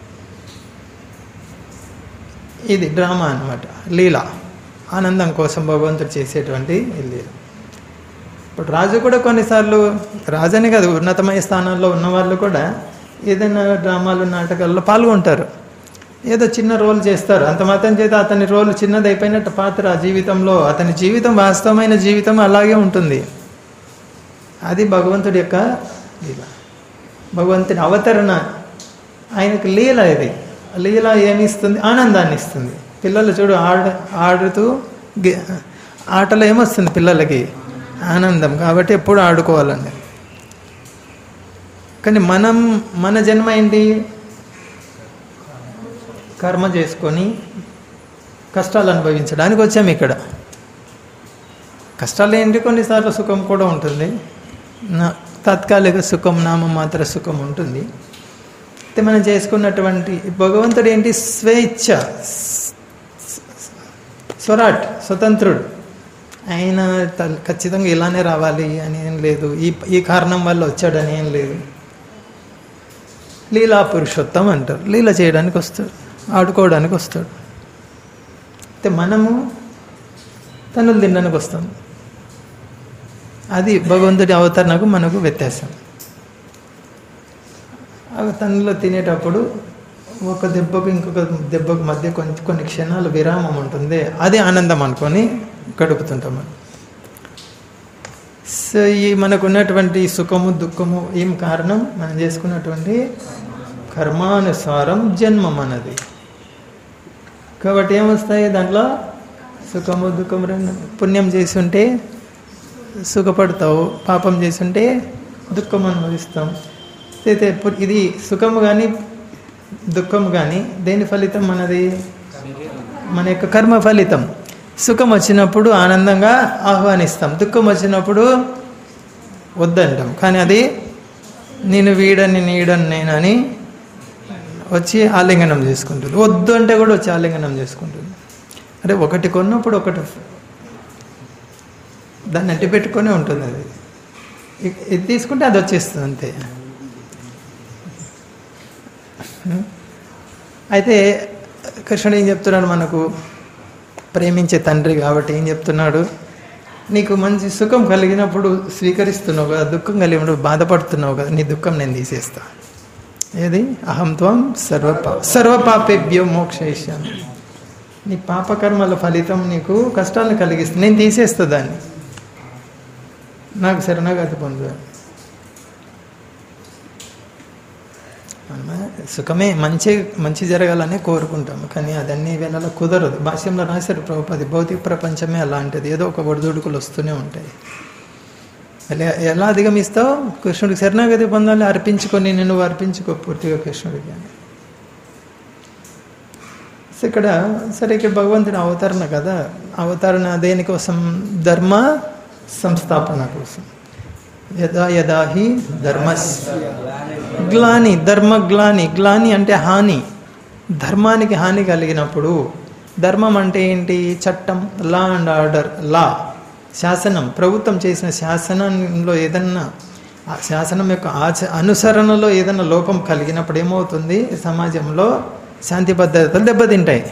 ఇది డ్రామా అన్నమాట లీల ఆనందం కోసం భగవంతుడు చేసేటువంటి ఈ లీల ఇప్పుడు రాజు కూడా కొన్నిసార్లు రాజని కాదు ఉన్నతమైన స్థానాల్లో ఉన్న వాళ్ళు కూడా ఏదైనా డ్రామాలు నాటకాల్లో పాల్గొంటారు ఏదో చిన్న రోల్ చేస్తారు అంత మాత్రం చేత అతని రోల్ చిన్నది అయిపోయినట్టు పాత్ర ఆ జీవితంలో అతని జీవితం వాస్తవమైన జీవితం అలాగే ఉంటుంది అది భగవంతుడి యొక్క లీల భగవంతుని అవతరణ ఆయనకు లీల ఇది లీల ఏమి ఇస్తుంది ఆనందాన్ని ఇస్తుంది పిల్లలు చూడు ఆడ ఆడుతూ గే- ఆటలో ఏమొస్తుంది పిల్లలకి ఆనందం కాబట్టి ఎప్పుడు ఆడుకోవాలండి కానీ మనం మన జన్మ ఏంటి కర్మ చేసుకొని కష్టాలు అనుభవించడానికి వచ్చాము ఇక్కడ కష్టాలు ఏంటి కొన్నిసార్లు సుఖం కూడా ఉంటుంది నా తాత్కాలిక సుఖం నామ మాత్ర సుఖం ఉంటుంది అయితే మనం చేసుకున్నటువంటి భగవంతుడు ఏంటి స్వేచ్ఛ స్వరాట్ స్వతంత్రుడు ఆయన త- ఖచ్చితంగా ఇలానే రావాలి అని ఏం లేదు ఈ ఈ కారణం వల్ల వచ్చాడని ఏం లేదు లీలా పురుషోత్తం అంటారు లీల చేయడానికి వస్తాడు ఆడుకోవడానికి వస్తాడు అయితే మనము తనులు తినడానికి వస్తాం అది భగవంతుడి అవతరణకు మనకు వ్యత్యాసం అవి తనలో తినేటప్పుడు ఒక దెబ్బకు ఇంకొక దెబ్బకు మధ్య కొన్ని కొన్ని క్షణాలు విరామం ఉంటుంది అది ఆనందం అనుకొని గడుపుతుంటాం మనం సో ఈ మనకు ఉన్నటువంటి సుఖము దుఃఖము ఏం కారణం మనం చేసుకున్నటువంటి కర్మానుసారం జన్మ మనది కాబట్టి ఏమొస్తాయి దాంట్లో సుఖము దుఃఖము రెండు పుణ్యం చేసి ఉంటే సుఖపడతావు పాపం చేసి ఉంటే దుఃఖం అనుభవిస్తాం అయితే పు- ఇది సుఖము కానీ దుఃఖం కానీ దేని ఫలితం మనది మన యొక్క కర్మ ఫలితం సుఖం వచ్చినప్పుడు ఆనందంగా ఆహ్వానిస్తాం దుఃఖం వచ్చినప్పుడు వద్దంటాం కానీ అది నేను వీడని నీడని నేనని వచ్చి ఆలింగనం చేసుకుంటుంది వద్దు అంటే కూడా వచ్చి ఆలింగనం చేసుకుంటుంది అంటే ఒకటి కొన్నప్పుడు ఒకటి దాన్ని అంటి పెట్టుకొని ఉంటుంది అది ఇ- ఇది తీసుకుంటే అది వచ్చేస్తుంది అంతే అయితే కృష్ణుడు ఏం చెప్తున్నాడు మనకు ప్రేమించే తండ్రి కాబట్టి ఏం చెప్తున్నాడు నీకు మంచి సుఖం కలిగినప్పుడు స్వీకరిస్తున్నావు కదా దుఃఖం కలిగినప్పుడు బాధపడుతున్నావు కదా నీ దుఃఖం నేను తీసేస్తా ఏది అహం త్వం సర్వపా సర్వపాపేభ్యో మోక్షయిష్యామి నీ పాపకర్మల ఫలితం నీకు కష్టాలను కలిగిస్తుంది నేను తీసేస్తా దాన్ని నాకు శరణాగతి పొందు మనమ సుఖమే మంచి మంచి జరగాలని కోరుకుంటాము కానీ అదన్నీ వేళలో కుదరదు భాష్యంలో రాశారు ప్రభుపది భౌతిక ప్రపంచమే అలాంటిది ఏదో ఒక ఒడిదుడుకులు వస్తూనే ఉంటాయి ఎలా ఎలా అధిగమిస్తావు కృష్ణుడికి శరణాగతి పొందాలి అర్పించుకొని నేను అర్పించుకో పూర్తిగా కృష్ణుడికి అని సో ఇక్కడ సరే ఇక్కడ భగవంతుని అవతరణ కదా అవతరణ దేనికోసం ధర్మ సంస్థాపన కోసం యదా యదా హి ధర్మ గ్లాని ధర్మ గ్లాని గ్లాని అంటే హాని ధర్మానికి హాని కలిగినప్పుడు ధర్మం అంటే ఏంటి చట్టం లా అండ్ ఆర్డర్ లా శాసనం ప్రభుత్వం చేసిన శాసనంలో ఏదన్నా ఆ శాసనం యొక్క ఆచ అనుసరణలో ఏదైనా లోపం కలిగినప్పుడు ఏమవుతుంది సమాజంలో శాంతి భద్రతలు దెబ్బతింటాయి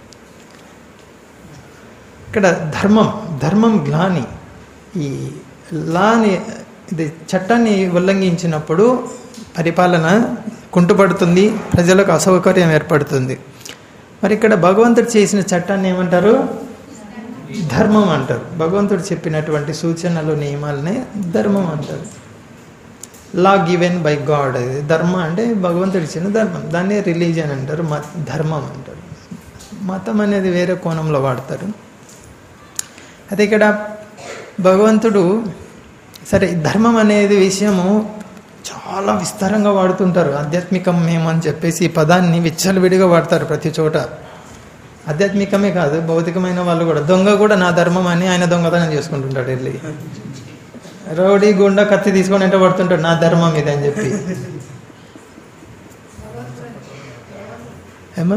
ఇక్కడ ధర్మం ధర్మం గ్లాని ఈ లాని ఇది చట్టాన్ని ఉల్లంఘించినప్పుడు పరిపాలన కుంటుపడుతుంది ప్రజలకు అసౌకర్యం ఏర్పడుతుంది మరి ఇక్కడ భగవంతుడు చేసిన చట్టాన్ని ఏమంటారు ధర్మం అంటారు భగవంతుడు చెప్పినటువంటి సూచనలు నియమాలనే ధర్మం అంటారు లా గివెన్ బై గాడ్ అది ధర్మ అంటే భగవంతుడు ఇచ్చిన ధర్మం దాన్ని రిలీజియన్ అంటారు మత ధర్మం అంటారు మతం అనేది వేరే కోణంలో వాడతారు అయితే ఇక్కడ భగవంతుడు సరే ధర్మం అనేది విషయము చాలా విస్తారంగా వాడుతుంటారు ఆధ్యాత్మికం మేము అని చెప్పేసి ఈ పదాన్ని విచ్చలవిడిగా వాడతారు ప్రతి చోట ఆధ్యాత్మికమే కాదు భౌతికమైన వాళ్ళు కూడా దొంగ కూడా నా ధర్మం అని ఆయన దొంగతనం చేసుకుంటుంటాడు వెళ్ళి రౌడీ గుండా కత్తి తీసుకొని అంటే పడుతుంటాడు నా ధర్మం ఇది అని చెప్పి ఏమా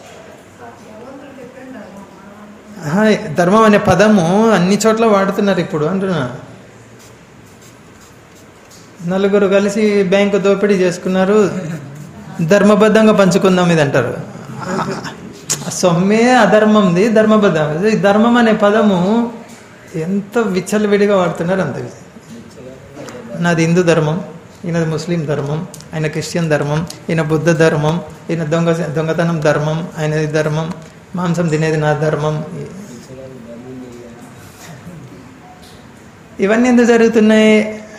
ఆహా, ధర్మం అనే పదము అన్ని చోట్ల వాడుతున్నారు ఇప్పుడు అంటున్నా నలుగురు కలిసి బ్యాంకు దోపిడీ చేసుకున్నారు ధర్మబద్ధంగా పంచుకుందాం ఇది అంటారు ఆ సొమ్మే అధర్మంది ధర్మబద్ధం ఈ ధర్మం అనే పదము ఎంత విచ్చలవిడిగా వాడుతున్నారు అంత విచ్చ- నాది హిందూ ధర్మం ఈయనది ముస్లిం ధర్మం ఆయన క్రిస్టియన్ ధర్మం ఈయన బుద్ధ ధర్మం ఈయన దొంగ దొంగతనం ధర్మం ఆయనది ధర్మం మాంసం తినేది నా ధర్మం ఇవన్నీ ఎందుకు జరుగుతున్నాయి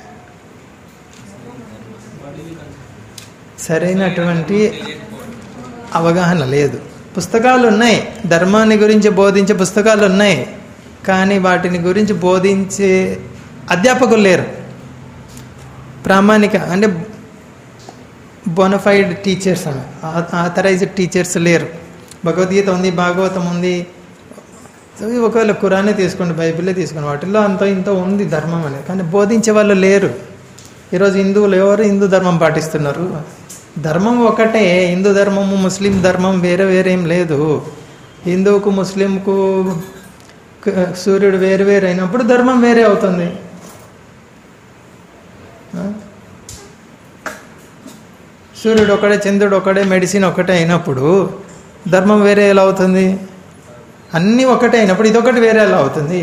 సరైనటువంటి అవగాహన లేదు పుస్తకాలు ఉన్నాయి ధర్మాన్ని గురించి బోధించే పుస్తకాలు ఉన్నాయి కానీ వాటిని గురించి బోధించే అధ్యాపకులు లేరు ప్రామాణిక అంటే బోనఫైడ్ టీచర్స్ అని ఆథరైజ్డ్ టీచర్స్ లేరు భగవద్గీత ఉంది భాగవతం ఉంది సో ఒకవేళ ఖురానే తీసుకోండి బైబిలే తీసుకోండి వాటిల్లో అంత ఇంత ఉంది ధర్మం అనేది కానీ బోధించే వాళ్ళు లేరు ఈరోజు హిందువులు ఎవరు హిందూ ధర్మం పాటిస్తున్నారు ధర్మం ఒకటే హిందూ ధర్మము ముస్లిం ధర్మం వేరే వేరే ఏం లేదు హిందువుకు ముస్లింకు క- సూర్యుడు వేరు వేరు అయినప్పుడు ధర్మం వేరే అవుతుంది ఆ? సూర్యుడు ఒకడే చంద్రుడు ఒకడే మెడిసిన్ ఒకటే అయినప్పుడు ధర్మం వేరే ఎలా అవుతుంది అన్నీ ఒకటే అయినప్పుడు ఇదొకటి వేరే ఎలా అవుతుంది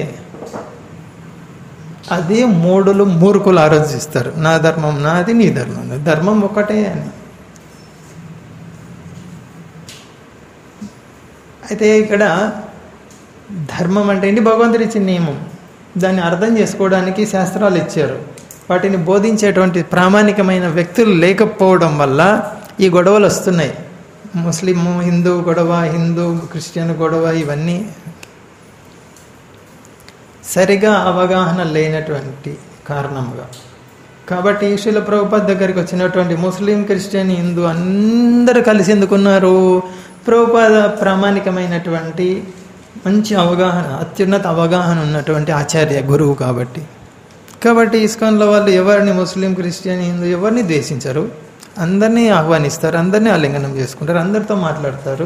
అది మూడులు మూర్ఖులు ఆలోచిస్తారు నా ధర్మం నాది నీ ధర్మం నాది. ధర్మం ఒకటే అని అయితే ఇక్కడ ధర్మం అంటే ఏంటి భగవంతుడు ఇచ్చిన నియమం దాన్ని అర్థం చేసుకోవడానికి శాస్త్రాలు ఇచ్చారు వాటిని బోధించేటువంటి ప్రామాణికమైన వ్యక్తులు లేకపోవడం వల్ల ఈ గొడవలు వస్తున్నాయి ముస్లిం హిందూ గొడవ హిందూ క్రిస్టియన్ గొడవ ఇవన్నీ సరిగా అవగాహన లేనటువంటి కారణంగా కాబట్టి శిల ప్రభుపాద్ దగ్గరికి వచ్చినటువంటి ముస్లిం క్రిస్టియన్ హిందూ అందరూ కలిసి ఎందుకున్నారు ప్రభుపాద ప్రామాణికమైనటువంటి మంచి అవగాహన అత్యున్నత అవగాహన ఉన్నటువంటి ఆచార్య గురువు కాబట్టి కాబట్టి ఇస్కాన్లో వాళ్ళు ఎవరిని ముస్లిం క్రిస్టియన్ హిందూ ఎవరిని ద్వేషించరు అందరినీ ఆహ్వానిస్తారు అందరినీ ఆలింగనం చేసుకుంటారు అందరితో మాట్లాడతారు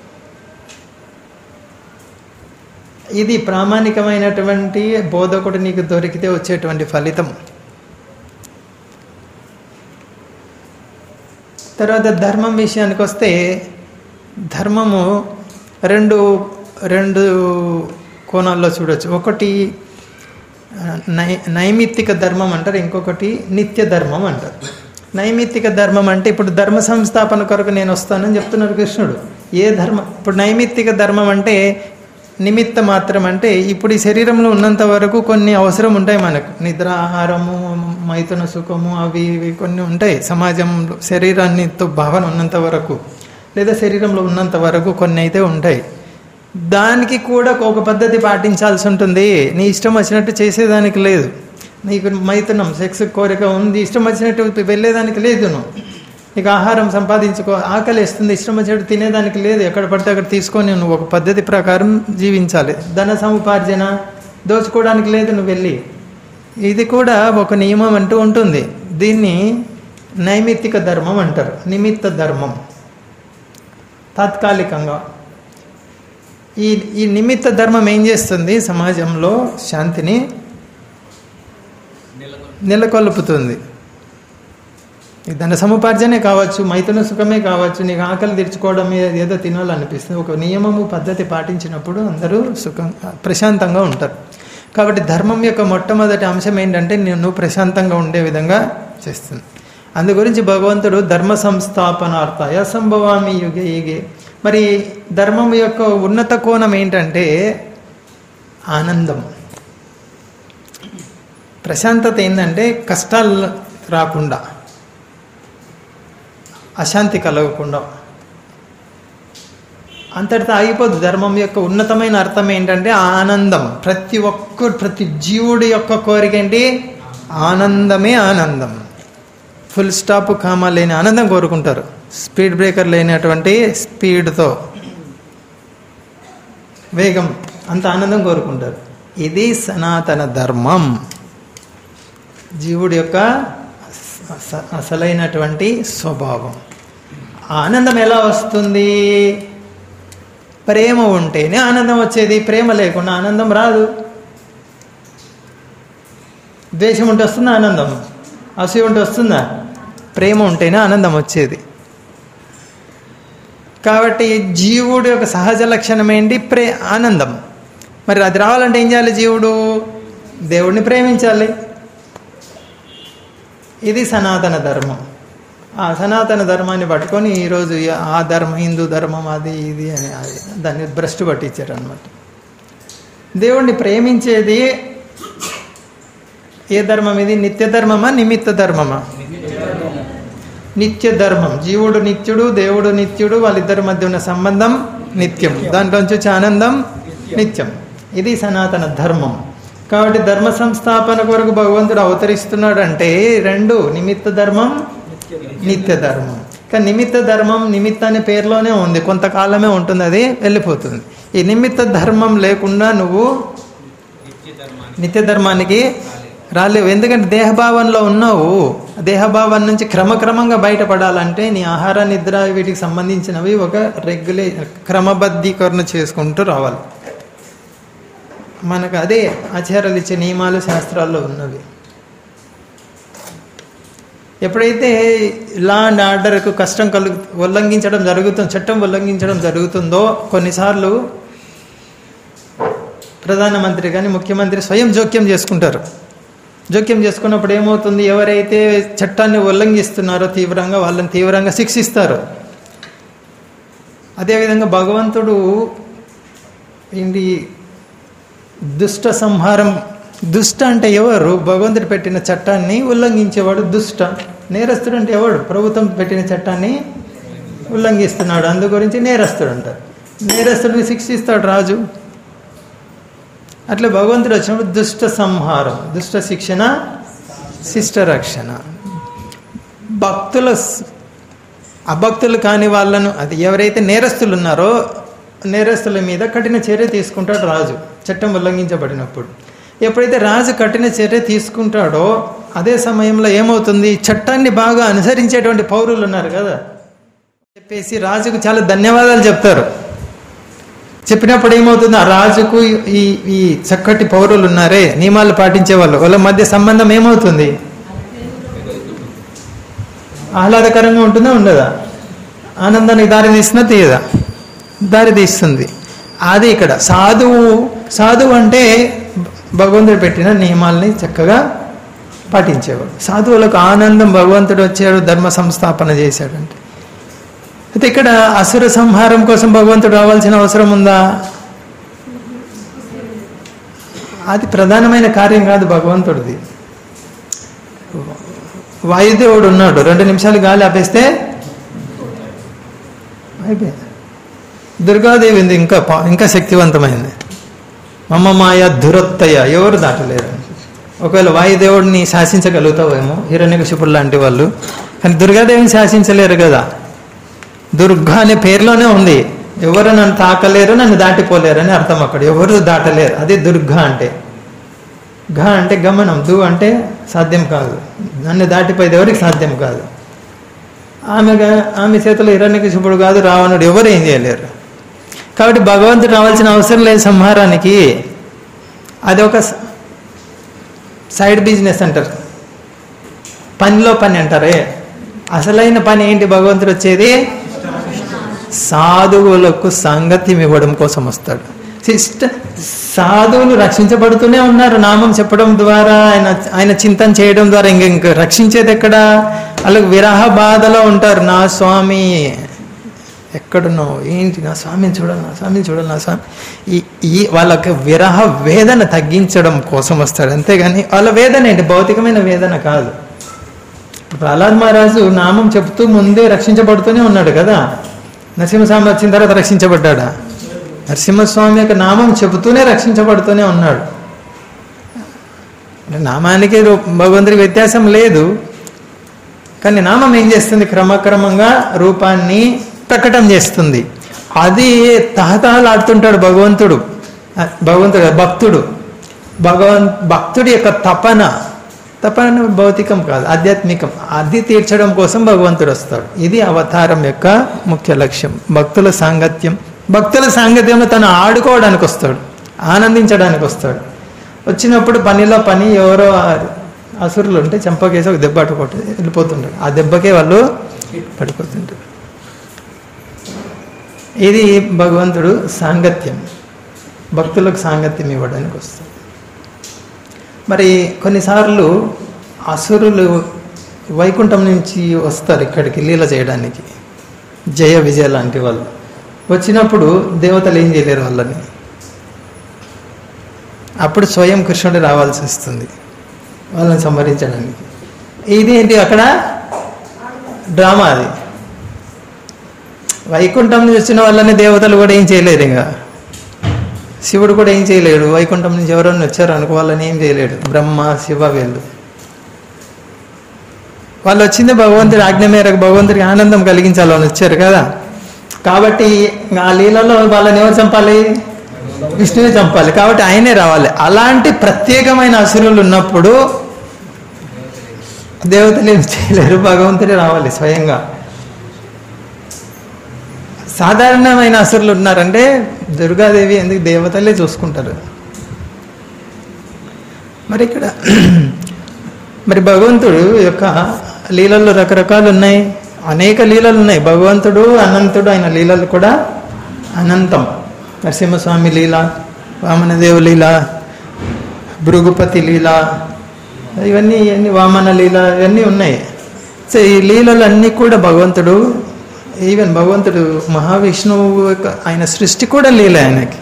ఇది ప్రామాణికమైనటువంటి బోధకుడు నీకు దొరికితే వచ్చేటువంటి ఫలితం తర్వాత ధర్మం విషయానికి వస్తే ధర్మము రెండు రెండు కోణాల్లో చూడొచ్చు ఒకటి ఆ, నై నైమిత్తిక ధర్మం అంటారు ఇంకొకటి నిత్య ధర్మం అంటారు నైమిత్తిక ధర్మం అంటే ఇప్పుడు ధర్మ సంస్థాపన కొరకు నేను వస్తానని చెప్తున్నాడు కృష్ణుడు ఏ ధర్మం ఇప్పుడు నైమిత్తిక ధర్మం అంటే నిమిత్త మాత్రం అంటే ఇప్పుడు ఈ శరీరంలో ఉన్నంత వరకు కొన్ని అవసరం ఉంటాయి మనకు నిద్ర ఆహారము మైథున సుఖము అవి ఇవి కొన్ని ఉంటాయి సమాజంలో శరీరాన్నితో భావన ఉన్నంత వరకు లేదా శరీరంలో ఉన్నంత వరకు కొన్ని అయితే ఉంటాయి దానికి కూడా ఒక పద్ధతి పాటించాల్సి ఉంటుంది నీ ఇష్టం వచ్చినట్టు చేసేదానికి లేదు నీకు మైథునం సెక్స్ కోరిక ఉంది ఇష్టం వచ్చినట్టు వెళ్ళేదానికి లేదు నువ్వు నీకు ఆహారం సంపాదించుకో ఆకలి వేస్తుంది ఇష్టం వచ్చినట్టు తినేదానికి లేదు ఎక్కడ పడితే అక్కడ తీసుకొని నువ్వు ఒక పద్ధతి ప్రకారం జీవించాలి ధన సముపార్జన దోచుకోవడానికి లేదు నువ్వు వెళ్ళి ఇది కూడా ఒక నియమం అంటూ ఉంటుంది దీన్ని నైమిత్తిక ధర్మం అంటారు నిమిత్త ధర్మం తాత్కాలికంగా ఈ ఈ నిమిత్త ధర్మం ఏం చేస్తుంది సమాజంలో శాంతిని నెలకొల్పుతుంది ఈ ధన సముపార్జనే కావచ్చు మైథున సుఖమే కావచ్చు నీకు ఆకలి తీర్చుకోవడం మీద ఏదో తినాలనిపిస్తుంది ఒక నియమము పద్ధతి పాటించినప్పుడు అందరూ సుఖం ప్రశాంతంగా ఉంటారు కాబట్టి ధర్మం యొక్క మొట్టమొదటి అంశం ఏంటంటే నేను నువ్వు ప్రశాంతంగా ఉండే విధంగా చేస్తుంది అందు గురించి భగవంతుడు ధర్మ సంస్థాపనార్థాయ సంభవామి యుగే యుగే మరి ధర్మం యొక్క ఉన్నత కోణం ఏంటంటే ఆనందం ప్రశాంతత ఏంటంటే కష్టాలు రాకుండా అశాంతి కలగకుండా అంతటితో ఆగిపోదు ధర్మం యొక్క ఉన్నతమైన అర్థం ఏంటంటే ఆనందం ప్రతి ఒక్క ప్రతి జీవుడి యొక్క కోరిక ఏంటి ఆనందమే ఆనందం ఫుల్ స్టాప్ కామా లేని ఆనందం కోరుకుంటారు స్పీడ్ బ్రేకర్ లేనటువంటి స్పీడ్తో వేగం అంత ఆనందం కోరుకుంటారు ఇది సనాతన ధర్మం జీవుడి యొక్క అస- అసలైనటువంటి స్వభావం ఆ ఆనందం ఎలా వస్తుంది ప్రేమ ఉంటేనే ఆనందం వచ్చేది ప్రేమ లేకుండా ఆనందం రాదు ద్వేషం ఉంటే వస్తుందా ఆనందం అసూయ ఉంటే వస్తుందా ప్రేమ ఉంటేనే ఆనందం వచ్చేది కాబట్టి జీవుడు యొక్క సహజ లక్షణం ఏంటి ప్రే ఆనందం మరి అది రావాలంటే ఏం చేయాలి జీవుడు దేవుడిని ప్రేమించాలి ఇది సనాతన ధర్మం ఆ సనాతన ధర్మాన్ని పట్టుకొని ఈరోజు ఆ ధర్మం హిందూ ధర్మం అది ఇది అని అది దాన్ని భ్రష్టు పట్టించారు అనమాట దేవుణ్ణి ప్రేమించేది ఏ ధర్మం ఇది నిత్య ధర్మమా నిమిత్త ధర్మమా నిత్య ధర్మం జీవుడు నిత్యుడు దేవుడు నిత్యుడు వాళ్ళిద్దరి మధ్య ఉన్న సంబంధం నిత్యం దాంట్లోంచి వచ్చే ఆనందం నిత్యం ఇది సనాతన ధర్మం కాబట్టి ధర్మ సంస్థాపన కొరకు భగవంతుడు అవతరిస్తున్నాడు అంటే రెండు నిమిత్త ధర్మం నిత్య ధర్మం కానీ నిమిత్త ధర్మం నిమిత్త అనే పేరులోనే ఉంది కొంతకాలమే ఉంటుంది అది వెళ్ళిపోతుంది ఈ నిమిత్త ధర్మం లేకుండా నువ్వు నిత్య ధర్మానికి రాలేవు ఎందుకంటే దేహభావంలో ఉన్నావు దేహభావం నుంచి క్రమక్రమంగా బయటపడాలంటే నీ ఆహార నిద్ర వీటికి సంబంధించినవి ఒక రెగ్యులే క్రమబద్ధీకరణ చేసుకుంటూ రావాలి మనకు అదే ఆచారాలు ఇచ్చే నియమాలు శాస్త్రాల్లో ఉన్నవి ఎప్పుడైతే లా అండ్ ఆర్డర్కు కష్టం కలుగు ఉల్లంఘించడం జరుగుతుంది చట్టం ఉల్లంఘించడం జరుగుతుందో కొన్నిసార్లు ప్రధానమంత్రి కానీ ముఖ్యమంత్రి స్వయం జోక్యం చేసుకుంటారు జోక్యం చేసుకున్నప్పుడు ఏమవుతుంది ఎవరైతే చట్టాన్ని ఉల్లంఘిస్తున్నారో తీవ్రంగా వాళ్ళని తీవ్రంగా శిక్షిస్తారు అదేవిధంగా భగవంతుడు ఏంటి దుష్ట సంహారం దుష్ట అంటే ఎవరు భగవంతుడు పెట్టిన చట్టాన్ని ఉల్లంఘించేవాడు దుష్ట నేరస్తుడు అంటే ఎవడు ప్రభుత్వం పెట్టిన చట్టాన్ని ఉల్లంఘిస్తున్నాడు అందు గురించి నేరస్తుడు అంటారు నేరస్తుడిని శిక్షిస్తాడు రాజు అట్లా భగవంతుడు వచ్చినప్పుడు దుష్ట సంహారం దుష్ట శిక్షణ శిష్ట రక్షణ భక్తుల స్- అభక్తులు కాని వాళ్ళను అది ఎవరైతే నేరస్తులు ఉన్నారో నేరస్తుల మీద కఠిన చర్య తీసుకుంటాడు రాజు చట్టం ఉల్లంఘించబడినప్పుడు ఎప్పుడైతే రాజు కఠిన చర్య తీసుకుంటాడో అదే సమయంలో ఏమవుతుంది చట్టాన్ని బాగా అనుసరించేటువంటి పౌరులు ఉన్నారు కదా చెప్పేసి రాజుకు చాలా ధన్యవాదాలు చెప్తారు చెప్పినప్పుడు ఏమవుతుంది ఆ రాజుకు ఈ ఈ చక్కటి పౌరులు ఉన్నారే నియమాలు పాటించే వాళ్ళు వాళ్ళ మధ్య సంబంధం ఏమవుతుంది ఆహ్లాదకరంగా ఉంటుందా ఉండదా ఆనందానికి దారి తీస్తుందా తీయదా దారి తీస్తుంది అది ఇక్కడ సాధువు సాధువు అంటే భగవంతుడు పెట్టిన నియమాల్ని చక్కగా పాటించేవాడు సాధువులకు ఆనందం భగవంతుడు వచ్చాడు ధర్మ సంస్థాపన చేశాడంటే అయితే ఇక్కడ అసుర సంహారం కోసం భగవంతుడు రావాల్సిన అవసరం ఉందా అది ప్రధానమైన కార్యం కాదు భగవంతుడిది వాయుదేవుడు ఉన్నాడు రెండు నిమిషాలు గాలి ఆపేస్తే అయిపోయింది దుర్గాదేవి ఉంది ఇంకా పా- ఇంకా శక్తివంతమైంది మమ్మ మాయ దురత్తయ ఎవరు దాటలేరు ఒకవేళ వాయుదేవుడిని శాసించగలుగుతావేమో హిరణ్యకశిపుడు లాంటి వాళ్ళు కానీ దుర్గాదేవిని శాసించలేరు కదా దుర్గా అనే పేరులోనే ఉంది ఎవరు నన్ను తాకలేరు నన్ను దాటిపోలేరు అని అర్థం అక్కడ ఎవరు దాటలేరు అది దుర్గా అంటే ఘ అంటే గమనం దు అంటే సాధ్యం కాదు నన్ను దాటిపోయేది ఎవరికి సాధ్యం కాదు ఆమె గా- ఆమె చేతిలో హిరణ్యకశిపుడు కాదు రావణుడు ఎవరు ఏం చేయలేరు కాబట్టి భగవంతుడు రావాల్సిన అవసరం లేదు సంహారానికి అది ఒక స- సైడ్ బిజినెస్ అంటారు పనిలో పని అంటారే అసలైన పని ఏంటి భగవంతుడు వచ్చేది సాధువులకు సాంగత్యం ఇవ్వడం కోసం వస్తాడు శిష్ట సాధువులు రక్షించబడుతూనే ఉన్నారు నామం చెప్పడం ద్వారా ఆయన ఆయన చింతన చేయడం ద్వారా ఇంక ఇంక రక్షించేది ఎక్కడ వాళ్ళకి విరహ బాధలో ఉంటారు నా స్వామి ఎక్కడున్నావు ఏంటి నా స్వామిని చూడాలి నా స్వామిని చూడాలి నా స్వామి ఈ ఈ వాళ్ళకి విరహ వేదన తగ్గించడం కోసం వస్తాడు అంతేగాని వాళ్ళ వేదన ఏంటి భౌతికమైన వేదన కాదు ఇప్పుడు ప్రహ్లాద్ మహారాజు నామం చెప్తూ ముందే రక్షించబడుతూనే ఉన్నాడు కదా నరసింహస్వామి వచ్చిన తర్వాత రక్షించబడ్డాడా నరసింహస్వామి యొక్క నామం చెబుతూనే రక్షించబడుతూనే ఉన్నాడు అంటే నామానికి రూ- భగవంతుడికి వ్యత్యాసం లేదు కానీ నామం ఏం చేస్తుంది క్రమక్రమంగా రూపాన్ని ప్రకటన చేస్తుంది అది తహతహలాడుతుంటాడు భగవంతుడు ఆ, భగవంతుడు కాదు, భక్తుడు భగవన్ భక్తుడి యొక్క తపన తపన భౌతికం కాదు ఆధ్యాత్మికం అది తీర్చడం కోసం భగవంతుడు వస్తాడు ఇది అవతారం యొక్క ముఖ్య లక్ష్యం భక్తుల సాంగత్యం భక్తుల సాంగత్యంలో తను ఆడుకోవడానికి వస్తాడు ఆనందించడానికి వస్తాడు వచ్చినప్పుడు పనిలో పని ఎవరో ఆ- అసురులు ఉంటే చంపకేసి ఒక దెబ్బ అట్టుకోటి వెళ్ళిపోతుంటారు ఆ దెబ్బకే వాళ్ళు పడిపోతుంటారు ఇది భగవంతుడు సాంగత్యం భక్తులకు సాంగత్యం ఇవ్వడానికి వస్తుంది మరి కొన్నిసార్లు అసురులు వైకుంఠం నుంచి వస్తారు ఇక్కడికి లీల చేయడానికి జయ విజయ లాంటి వాళ్ళు వచ్చినప్పుడు దేవతలు ఏం చేయలేరు వాళ్ళని అప్పుడు స్వయం కృష్ణుడు రావాల్సి వస్తుంది వాళ్ళని సంహరించడానికి ఇది ఏంటి అక్కడ డ్రామా అది వైకుంఠం నుంచి వచ్చిన వాళ్ళని దేవతలు కూడా ఏం చేయలేరు ఇంకా శివుడు కూడా ఏం చేయలేడు వైకుంఠం నుంచి ఎవరైనా వచ్చారు అనుకో వాళ్ళని ఏం చేయలేడు బ్రహ్మ శివ వీళ్ళు వాళ్ళు వచ్చింది భగవంతుడి ఆజ్ఞ మేరకు భగవంతుడికి ఆనందం కలిగించాలని వచ్చారు కదా కాబట్టి ఆ లీలలో వాళ్ళని ఎవరు చంపాలి విష్ణువే చంపాలి కాబట్టి ఆయనే రావాలి అలాంటి ప్రత్యేకమైన అసురులు ఉన్నప్పుడు దేవతలు ఏం చేయలేరు భగవంతుడే రావాలి స్వయంగా సాధారణమైన అసురులు ఉన్నారంటే దుర్గాదేవి ఎందుకు దేవతలే చూసుకుంటారు మరి ఇక్కడ మరి భగవంతుడు యొక్క లీలల్లో రకరకాలు ఉన్నాయి అనేక లీలలు ఉన్నాయి భగవంతుడు అనంతుడు ఆయన లీలలు కూడా అనంతం నరసింహస్వామి లీల వామనదేవు లీల భృగుపతి లీల ఇవన్నీ ఇవన్నీ వామన లీల ఇవన్నీ ఉన్నాయి సో ఈ లీలలన్నీ కూడా భగవంతుడు ఈవెన్ భగవంతుడు మహావిష్ణువు యొక్క ఆయన సృష్టి కూడా లీల ఆయనకి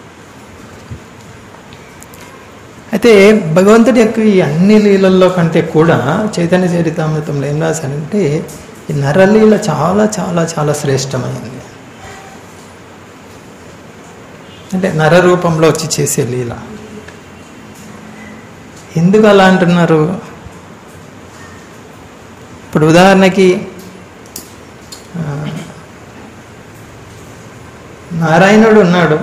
అయితే భగవంతుడి యొక్క ఈ అన్ని లీలల్లో కంటే కూడా చైతన్య చరితామృతంలో ఏం రాశారంటే ఈ నరలీల చాలా చాలా చాలా శ్రేష్టమైంది అంటే నర రూపంలో వచ్చి చేసే లీల ఎందుకు అలా అంటున్నారు ఇప్పుడు ఉదాహరణకి ఆ, నారాయణుడు ఉన్నాడు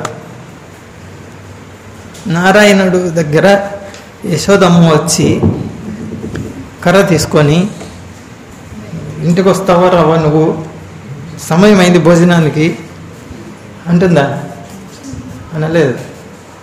నారాయణుడు దగ్గర యశోదమ్మ వచ్చి కర్ర తీసుకొని ఇంటికి వస్తావా రావా నువ్వు సమయం అయింది భోజనానికి అంటుందా అనలేదు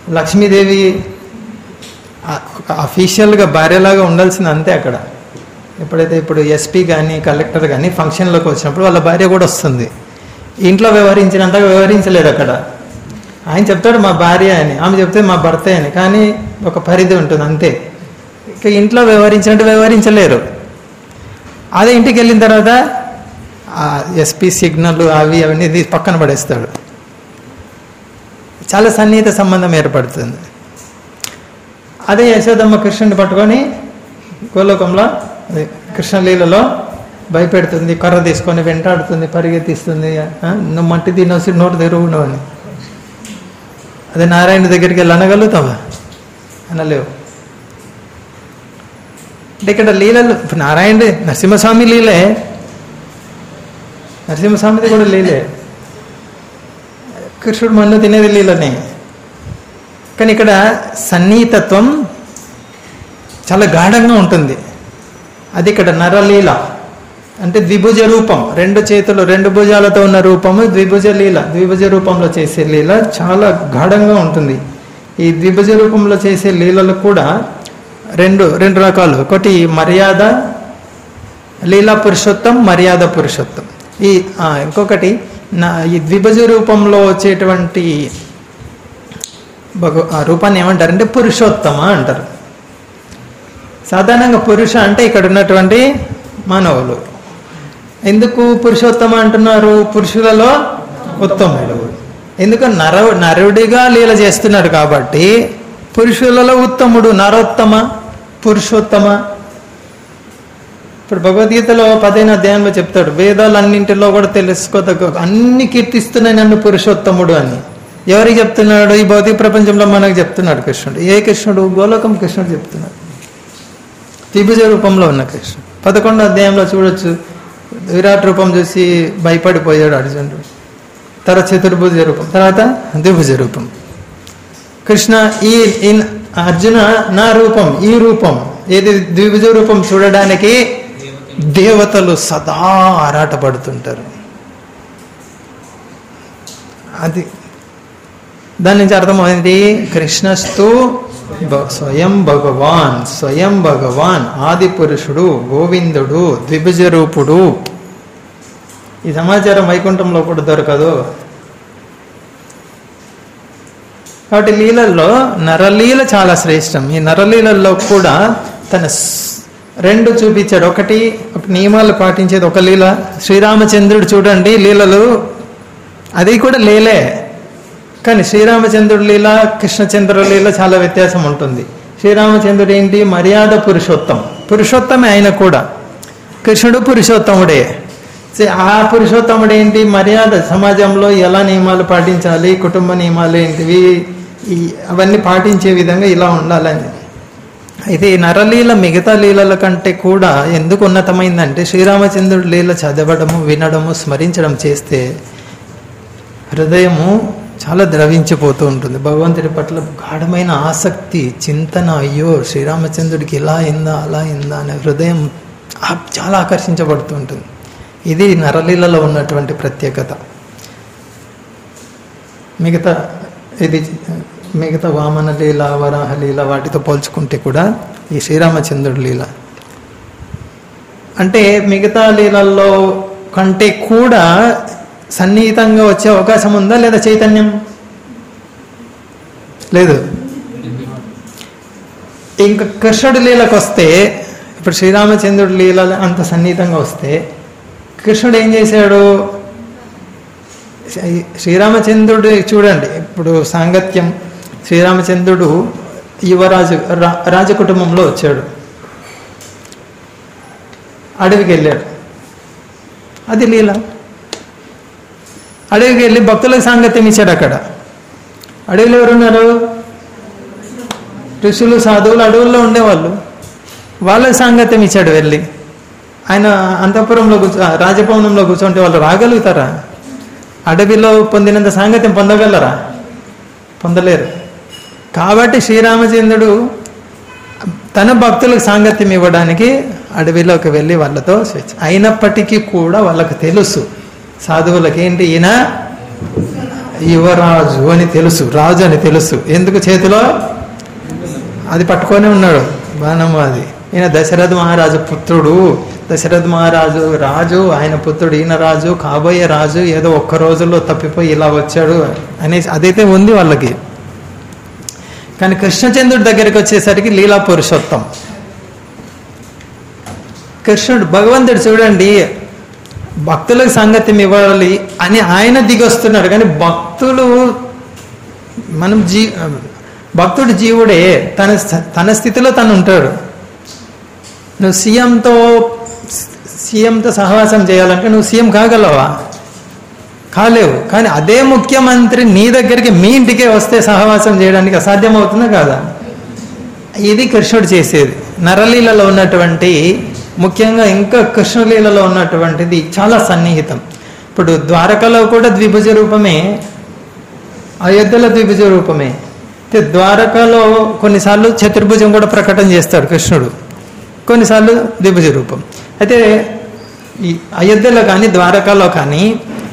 లక్ష్మీదేవి ఆ- ఒక అఫీషియల్గా భార్యలాగా ఉండాల్సింది అంతే అక్కడ ఎప్పుడైతే ఇప్పుడు ఎస్పీ కానీ కలెక్టర్ కానీ ఫంక్షన్లోకి వచ్చినప్పుడు వాళ్ళ భార్య కూడా వస్తుంది ఇంట్లో వ్యవహరించినంతగా వ్యవహరించలేరు అక్కడ ఆయన చెప్తాడు మా భార్య అని ఆమె చెప్తే మా భర్త అని కానీ ఒక పరిధి ఉంటుంది అంతే ఇక ఇంట్లో వ్యవహరించినట్టు వ్యవహరించలేరు అదే ఇంటికి వెళ్ళిన తర్వాత ఆ ఎస్పీ సిగ్నల్ అవి అవన్నీ తీసి పక్కన పడేస్తాడు చాలా సన్నిహిత సంబంధం ఏర్పడుతుంది అదే యశోదమ్మ కృష్ణుని పట్టుకొని గోలోకంలో అదే కృష్ణలీలలో భయపెడుతుంది కర్ర తీసుకొని వెంటాడుతుంది పరిగెత్తిస్తుంది ఆ, నువ్వు మట్టి తినొసి నోటు తెరువు అని అదే నారాయణ దగ్గరికి వెళ్ళి అనగలుగుతావా అనలేవు అంటే ఇక్కడ లీలలు ఇప్పుడు నారాయణ నరసింహస్వామి లీలే నరసింహస్వామిది కూడా లీలే కృష్ణుడు మన్ను తినేది లీలనే కానీ ఇక్కడ సన్నిహితత్వం చాలా గాఢంగా ఉంటుంది అది ఇక్కడ నరలీల అంటే ద్విభుజ రూపం రెండు చేతులు రెండు భుజాలతో ఉన్న రూపము ద్విభుజ లీల ద్విభుజ రూపంలో చేసే లీల చాలా గాఢంగా ఉంటుంది ఈ ద్విభుజ రూపంలో చేసే లీలలు కూడా రెండు రెండు రకాలు ఒకటి మర్యాద లీలా పురుషోత్తం మర్యాద పురుషోత్తం ఈ ఆ, ఇంకొకటి నా ఈ ద్విభుజ రూపంలో వచ్చేటువంటి భగవ ఆ రూపాన్ని ఏమంటారంటే పురుషోత్తమ అంటారు సాధారణంగా పురుష అంటే ఇక్కడ ఉన్నటువంటి మానవులు ఎందుకు పురుషోత్తమ అంటున్నారు పురుషులలో ఉత్తముడు ఎందుకు నర నరుడిగా లీల చేస్తున్నాడు కాబట్టి పురుషులలో ఉత్తముడు నరోత్తమ పురుషోత్తమ ఇప్పుడు భగవద్గీతలో పదిహేను అధ్యాయంలో చెప్తాడు వేదాలన్నింటిలో కూడా తెలుసుకోదగ్గ అన్ని కీర్తిస్తున్నాయి నన్ను పురుషోత్తముడు అని ఎవరికి చెప్తున్నాడు ఈ భౌతిక ప్రపంచంలో మనకు చెప్తున్నాడు కృష్ణుడు ఏ కృష్ణుడు గోలోకం కృష్ణుడు చెప్తున్నాడు త్రిభుజ రూపంలో ఉన్న కృష్ణుడు పదకొండో అధ్యాయంలో చూడొచ్చు విరాట్ రూపం చూసి భయపడిపోయాడు అర్జునుడు తర్వాత చతుర్భుజ రూపం తర్వాత ద్విభుజ రూపం కృష్ణ ఈ ఈ అర్జున నా రూపం ఈ రూపం ఏది ద్విభుజ రూపం చూడడానికి దేవతలు సదా ఆరాటపడుతుంటారు అది దాని నుంచి అర్థమైంది కృష్ణస్తు భ- స్వయం భగవాన్ స్వయం భగవాన్ ఆది పురుషుడు గోవిందుడు ద్విభుజ రూపుడు ఈ సమాచారం వైకుంఠంలో కూడా దొరకదు కాబట్టి లీలల్లో నరలీల చాలా శ్రేష్టం ఈ నరలీలల్లో కూడా తన స్- రెండు చూపించాడు ఒకటి ఒక నియమాలు పాటించేది ఒక లీల శ్రీరామచంద్రుడు చూడండి లీలలు అది కూడా లేలే కానీ శ్రీరామచంద్రుడి లీల కృష్ణచంద్రుడి లీల చాలా వ్యత్యాసం ఉంటుంది శ్రీరామచంద్రుడు ఏంటి మర్యాద పురుషోత్తం పురుషోత్తమే ఆయన కూడా కృష్ణుడు పురుషోత్తముడే సే- ఆ పురుషోత్తముడు ఏంటి మర్యాద సమాజంలో ఎలా నియమాలు పాటించాలి కుటుంబ నియమాలు ఏంటివి ఈ అవన్నీ పాటించే విధంగా ఇలా ఉండాలని అయితే ఈ నరలీల మిగతా లీలల కంటే కూడా ఎందుకు ఉన్నతమైందంటే శ్రీరామచంద్రుడి లీల చదవడము వినడము స్మరించడం చేస్తే హృదయము చాలా ద్రవించిపోతూ ఉంటుంది భగవంతుడి పట్ల గాఢమైన ఆసక్తి చింతన అయ్యో శ్రీరామచంద్రుడికి ఇలా అయిందా అలా అయిందా అనే హృదయం ఆ- చాలా ఆకర్షించబడుతూ ఉంటుంది ఇది నరలీలలో ఉన్నటువంటి ప్రత్యేకత మిగతా ఇది మిగతా వామన లీల వరాహ లీల వాటితో పోల్చుకుంటే కూడా ఈ శ్రీరామచంద్రుడి లీల అంటే మిగతా లీలల్లో కంటే కూడా సన్నిహితంగా వచ్చే అవకాశం ఉందా లేదా చైతన్యం లేదు ఇంకా కృష్ణుడి లీలకు వస్తే ఇప్పుడు శ్రీరామచంద్రుడి లీల అంత సన్నిహితంగా వస్తే కృష్ణుడు ఏం చేశాడు శ్రీ- శ్రీరామచంద్రుడు చూడండి ఇప్పుడు సాంగత్యం శ్రీరామచంద్రుడు యువరాజు రా రాజకుటుంబంలో వచ్చాడు అడవికి వెళ్ళాడు అది లీల అడవికి వెళ్ళి భక్తులకు సాంగత్యం ఇచ్చాడు అక్కడ అడవిలో ఎవరున్నారు ఋషులు సాధువులు అడవుల్లో ఉండేవాళ్ళు వాళ్ళకి సాంగత్యం ఇచ్చాడు వెళ్ళి ఆయన అంతఃపురంలో కూర్చో ఆ, రాజభవనంలో కూర్చుంటే వాళ్ళు రాగలుగుతారా అడవిలో పొందినంత సాంగత్యం పొందగలరా పొందలేరు కాబట్టి శ్రీరామచంద్రుడు తన భక్తులకు సాంగత్యం ఇవ్వడానికి అడవిలోకి వెళ్ళి వాళ్ళతో స్వేచ్ఛ అయినప్పటికీ కూడా వాళ్ళకి తెలుసు సాధువులకి ఏంటి ఈయన యువరాజు అని తెలుసు రాజు అని తెలుసు ఎందుకు చేతిలో అది పట్టుకొని ఉన్నాడు బాణము అది ఈయన దశరథ మహారాజు పుత్రుడు దశరథ మహారాజు రాజు ఆయన పుత్రుడు ఈయన రాజు కాబోయే రాజు ఏదో ఒక్క రోజుల్లో తప్పిపోయి ఇలా వచ్చాడు అనేసి అదైతే ఉంది వాళ్ళకి కానీ కృష్ణచంద్రుడి దగ్గరికి వచ్చేసరికి లీలా పురుషోత్తం కృష్ణుడు భగవంతుడు చూడండి భక్తులకు సంగతి ఇవ్వాలి అని ఆయన దిగొస్తున్నాడు కానీ భక్తులు మనం జీ భక్తుడు జీవుడే తన తన స్థితిలో తను ఉంటాడు నువ్వు సీఎంతో సీఎంతో సహవాసం చేయాలంటే నువ్వు సీఎం కాగలవా కాలేవు కానీ అదే ముఖ్యమంత్రి నీ దగ్గరికి మీ ఇంటికే వస్తే సహవాసం చేయడానికి అసాధ్యం అవుతుందా కాదా ఇది కృష్ణుడు చేసేది నరలీలలో ఉన్నటువంటి ముఖ్యంగా ఇంకా కృష్ణలీలలో ఉన్నటువంటిది చాలా సన్నిహితం ఇప్పుడు ద్వారకలో కూడా ద్విభుజ రూపమే అయోధ్యలో ద్విభుజ రూపమే అయితే ద్వారకలో కొన్నిసార్లు చతుర్భుజం కూడా ప్రకటన చేస్తాడు కృష్ణుడు కొన్నిసార్లు ద్విభుజ రూపం అయితే ఈ అయోధ్యలో కానీ ద్వారకాలో కానీ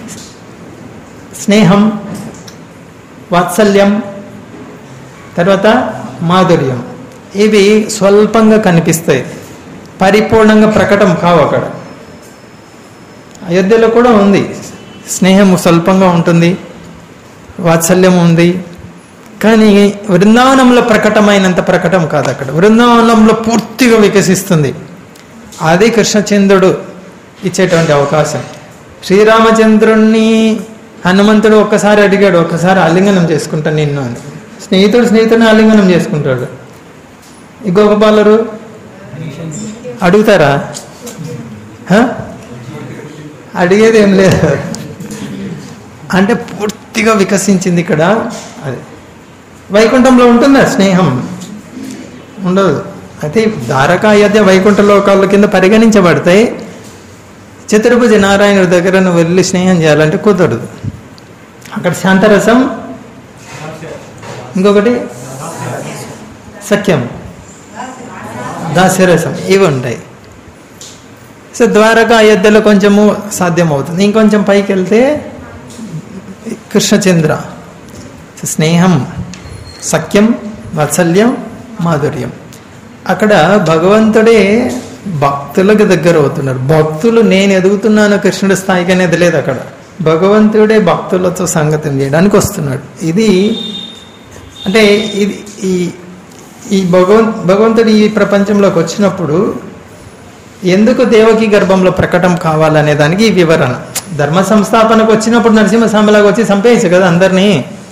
స్నేహం వాత్సల్యం తర్వాత మాధుర్యం ఇవి స్వల్పంగా కనిపిస్తాయి పరిపూర్ణంగా ప్రకటన కావు అక్కడ అయోధ్యలో కూడా ఉంది స్నేహం స్వల్పంగా ఉంటుంది వాత్సల్యం ఉంది కానీ బృందావనంలో ప్రకటమైనంత ప్రకటం కాదు అక్కడ బృందావనంలో పూర్తిగా వికసిస్తుంది అది కృష్ణచంద్రుడు ఇచ్చేటువంటి అవకాశం శ్రీరామచంద్రుణ్ణి హనుమంతుడు ఒక్కసారి అడిగాడు ఒక్కసారి ఆలింగనం చేసుకుంటా నిన్ను అని స్నేహితుడు స్నేహితుడిని ఆలింగనం చేసుకుంటాడు ఈ గోపబాలరు అడుగుతారా హ? అడిగేది ఏం లేదు అంటే పూర్తిగా వికసించింది ఇక్కడ అది వైకుంఠంలో ఉంటుందా స్నేహం ఉండదు అయితే ద్వారక అయోధ్య వైకుంఠ లోకాల కింద పరిగణించబడతాయి చతుర్భుజ నారాయణుడి దగ్గర నువ్వు వెళ్ళి స్నేహం చేయాలంటే కుదరదు అక్కడ శాంతరసం ఇంకొకటి సఖ్యం దాస్యరసం ఇవి ఉంటాయి సో ద్వారక అయోధ్యలో కొంచెము సాధ్యం అవుతుంది ఇంకొంచెం పైకి వెళ్తే కృష్ణచంద్ర సో స్నేహం సఖ్యం వాత్సల్యం మాధుర్యం అక్కడ భగవంతుడే భక్తులకు దగ్గర అవుతున్నారు భక్తులు నేను ఎదుగుతున్నాను కృష్ణుడి స్థాయికి అనేది లేదు అక్కడ భగవంతుడే భక్తులతో సంగతం చేయడానికి వస్తున్నాడు ఇది అంటే ఇది ఈ ఈ భగవంత్ భగవంతుడు ఈ ప్రపంచంలోకి వచ్చినప్పుడు ఎందుకు దేవకి గర్భంలో ప్రకటన కావాలనే దానికి ఈ వివరణ ధర్మ సంస్థాపనకు వచ్చినప్పుడు నరసింహస్వామిలాగా వచ్చి చంపేయచ్చు కదా అందరినీ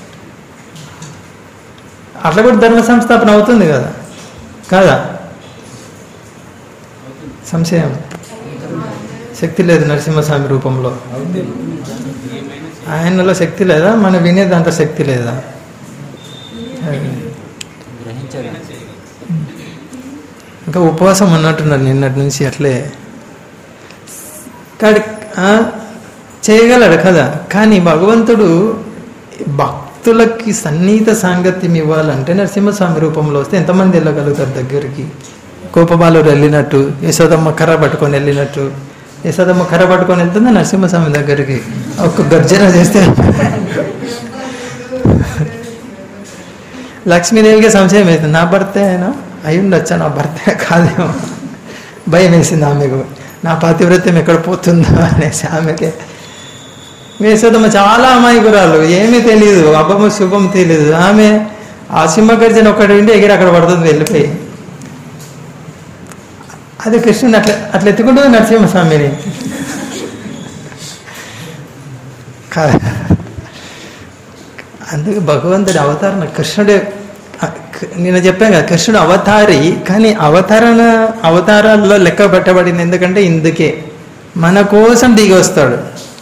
అట్లా కూడా ధర్మ సంస్థాపన అవుతుంది కదా కాదా సంశయం శక్తి లేదు నరసింహస్వామి రూపంలో ఆయనలో శక్తి లేదా మనం వినేదంత శక్తి లేదా అది. ఇంకా ఉపవాసం ఉన్నట్టున్నారు నిన్నటి నుంచి అట్లే కాడి ఆ, చేయగలడు కదా కానీ భగవంతుడు భక్తులకి సన్నిహిత సాంగత్యం ఇవ్వాలంటే నరసింహస్వామి రూపంలో వస్తే ఎంతమంది వెళ్ళగలుగుతారు దగ్గరికి కోపబాలురు వెళ్ళినట్టు యశోదమ్మ కర్ర పట్టుకొని వెళ్ళినట్టు యశోదమ్మ కర్ర పట్టుకొని వెళ్తుందా నరసింహస్వామి దగ్గరికి ఒక్క గర్జన చేస్తే లక్ష్మీదేవికి సంశయం వేసింది నా భర్తే అయినా అయి ఉండొచ్చా నా భర్తే కాదేమో భయం వేసింది ఆమెకు నా పాతివ్రత్యం ఎక్కడ పోతుందో అనేసి ఆమెకి వేసదమ్మ చాలా అమాయకురాలు ఏమీ తెలియదు అబ్బమ్మ శుభం తెలియదు ఆమె ఆ సింహగర్జన ఒకటి ఉండి ఎగిరి అక్కడ పడుతుంది వెళ్ళిపోయి అది కృష్ణుని అట్లా అట్లా ఎత్తుకుంటుంది నరసింహస్వామిని కా- అందుకే భగవంతుడి అవతారణ కృష్ణుడే నేను చెప్పాను కదా కృష్ణుడు అవతారి కానీ అవతరణ అవతారాల్లో లెక్క పెట్టబడింది ఎందుకంటే ఇందుకే మన కోసం దిగి వస్తాడు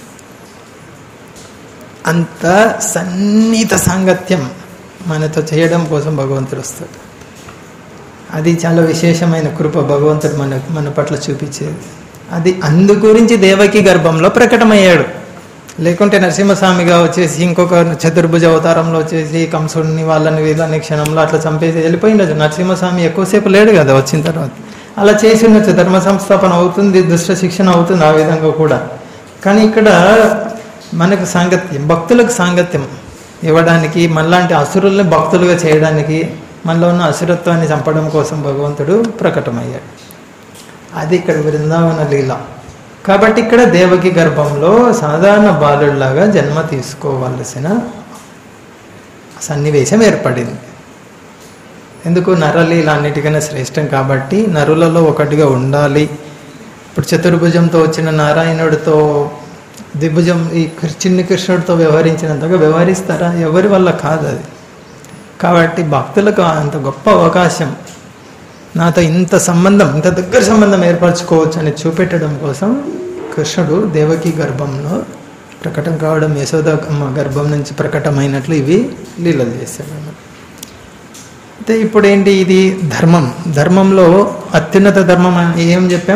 అంత సన్నిహిత సాంగత్యం మనతో చేయడం కోసం భగవంతుడు వస్తాడు అది చాలా విశేషమైన కృప భగవంతుడు మన మన పట్ల చూపించేది అది అందు గురించి దేవకి గర్భంలో ప్రకటమయ్యాడు లేకుంటే నరసింహస్వామిగా వచ్చేసి ఇంకొక చతుర్భుజ అవతారంలో వచ్చేసి కంసుడిని వాళ్ళని వీళ్ళని క్షణంలో అట్లా చంపేసి వెళ్ళిపోయిండొచ్చు నరసింహస్వామి ఎక్కువసేపు లేడు కదా వచ్చిన తర్వాత అలా చేసి ఉండొచ్చు ధర్మ సంస్థాపన అవుతుంది దుష్ట శిక్షణ అవుతుంది ఆ విధంగా కూడా కానీ ఇక్కడ మనకు సాంగత్యం భక్తులకు సాంగత్యం ఇవ్వడానికి మనలాంటి అసురుల్ని భక్తులుగా చేయడానికి మనలో ఉన్న అసురత్వాన్ని చంపడం కోసం భగవంతుడు ప్రకటమయ్యాడు అది ఇక్కడ బృందావన లీల కాబట్టి ఇక్కడ దేవకి గర్భంలో సాధారణ బాలుడిలాగా జన్మ తీసుకోవలసిన సన్నివేశం ఏర్పడింది ఎందుకు నరలీల అన్నిటికన్నా శ్రేష్టం కాబట్టి నరులలో ఒకటిగా ఉండాలి ఇప్పుడు చతుర్భుజంతో వచ్చిన నారాయణుడితో ద్విభుజం ఈ కృ- చిన్ని కృష్ణుడితో వ్యవహరించినంతగా వ్యవహరిస్తారా ఎవరి వల్ల కాదు అది కాబట్టి భక్తులకు అంత గొప్ప అవకాశం నాతో ఇంత సంబంధం ఇంత దగ్గర సంబంధం ఏర్పరచుకోవచ్చు అని చూపెట్టడం కోసం కృష్ణుడు దేవకి గర్భంలో ప్రకటన కావడం యశోద అమ్మ గర్భం నుంచి ప్రకటమైనట్లు ఇవి లీలలు చేశాడు అన్నమాట. అయితే ఇప్పుడు ఏంటి ఇది ధర్మం ధర్మంలో అత్యున్నత ధర్మం అని ఏం చెప్పాం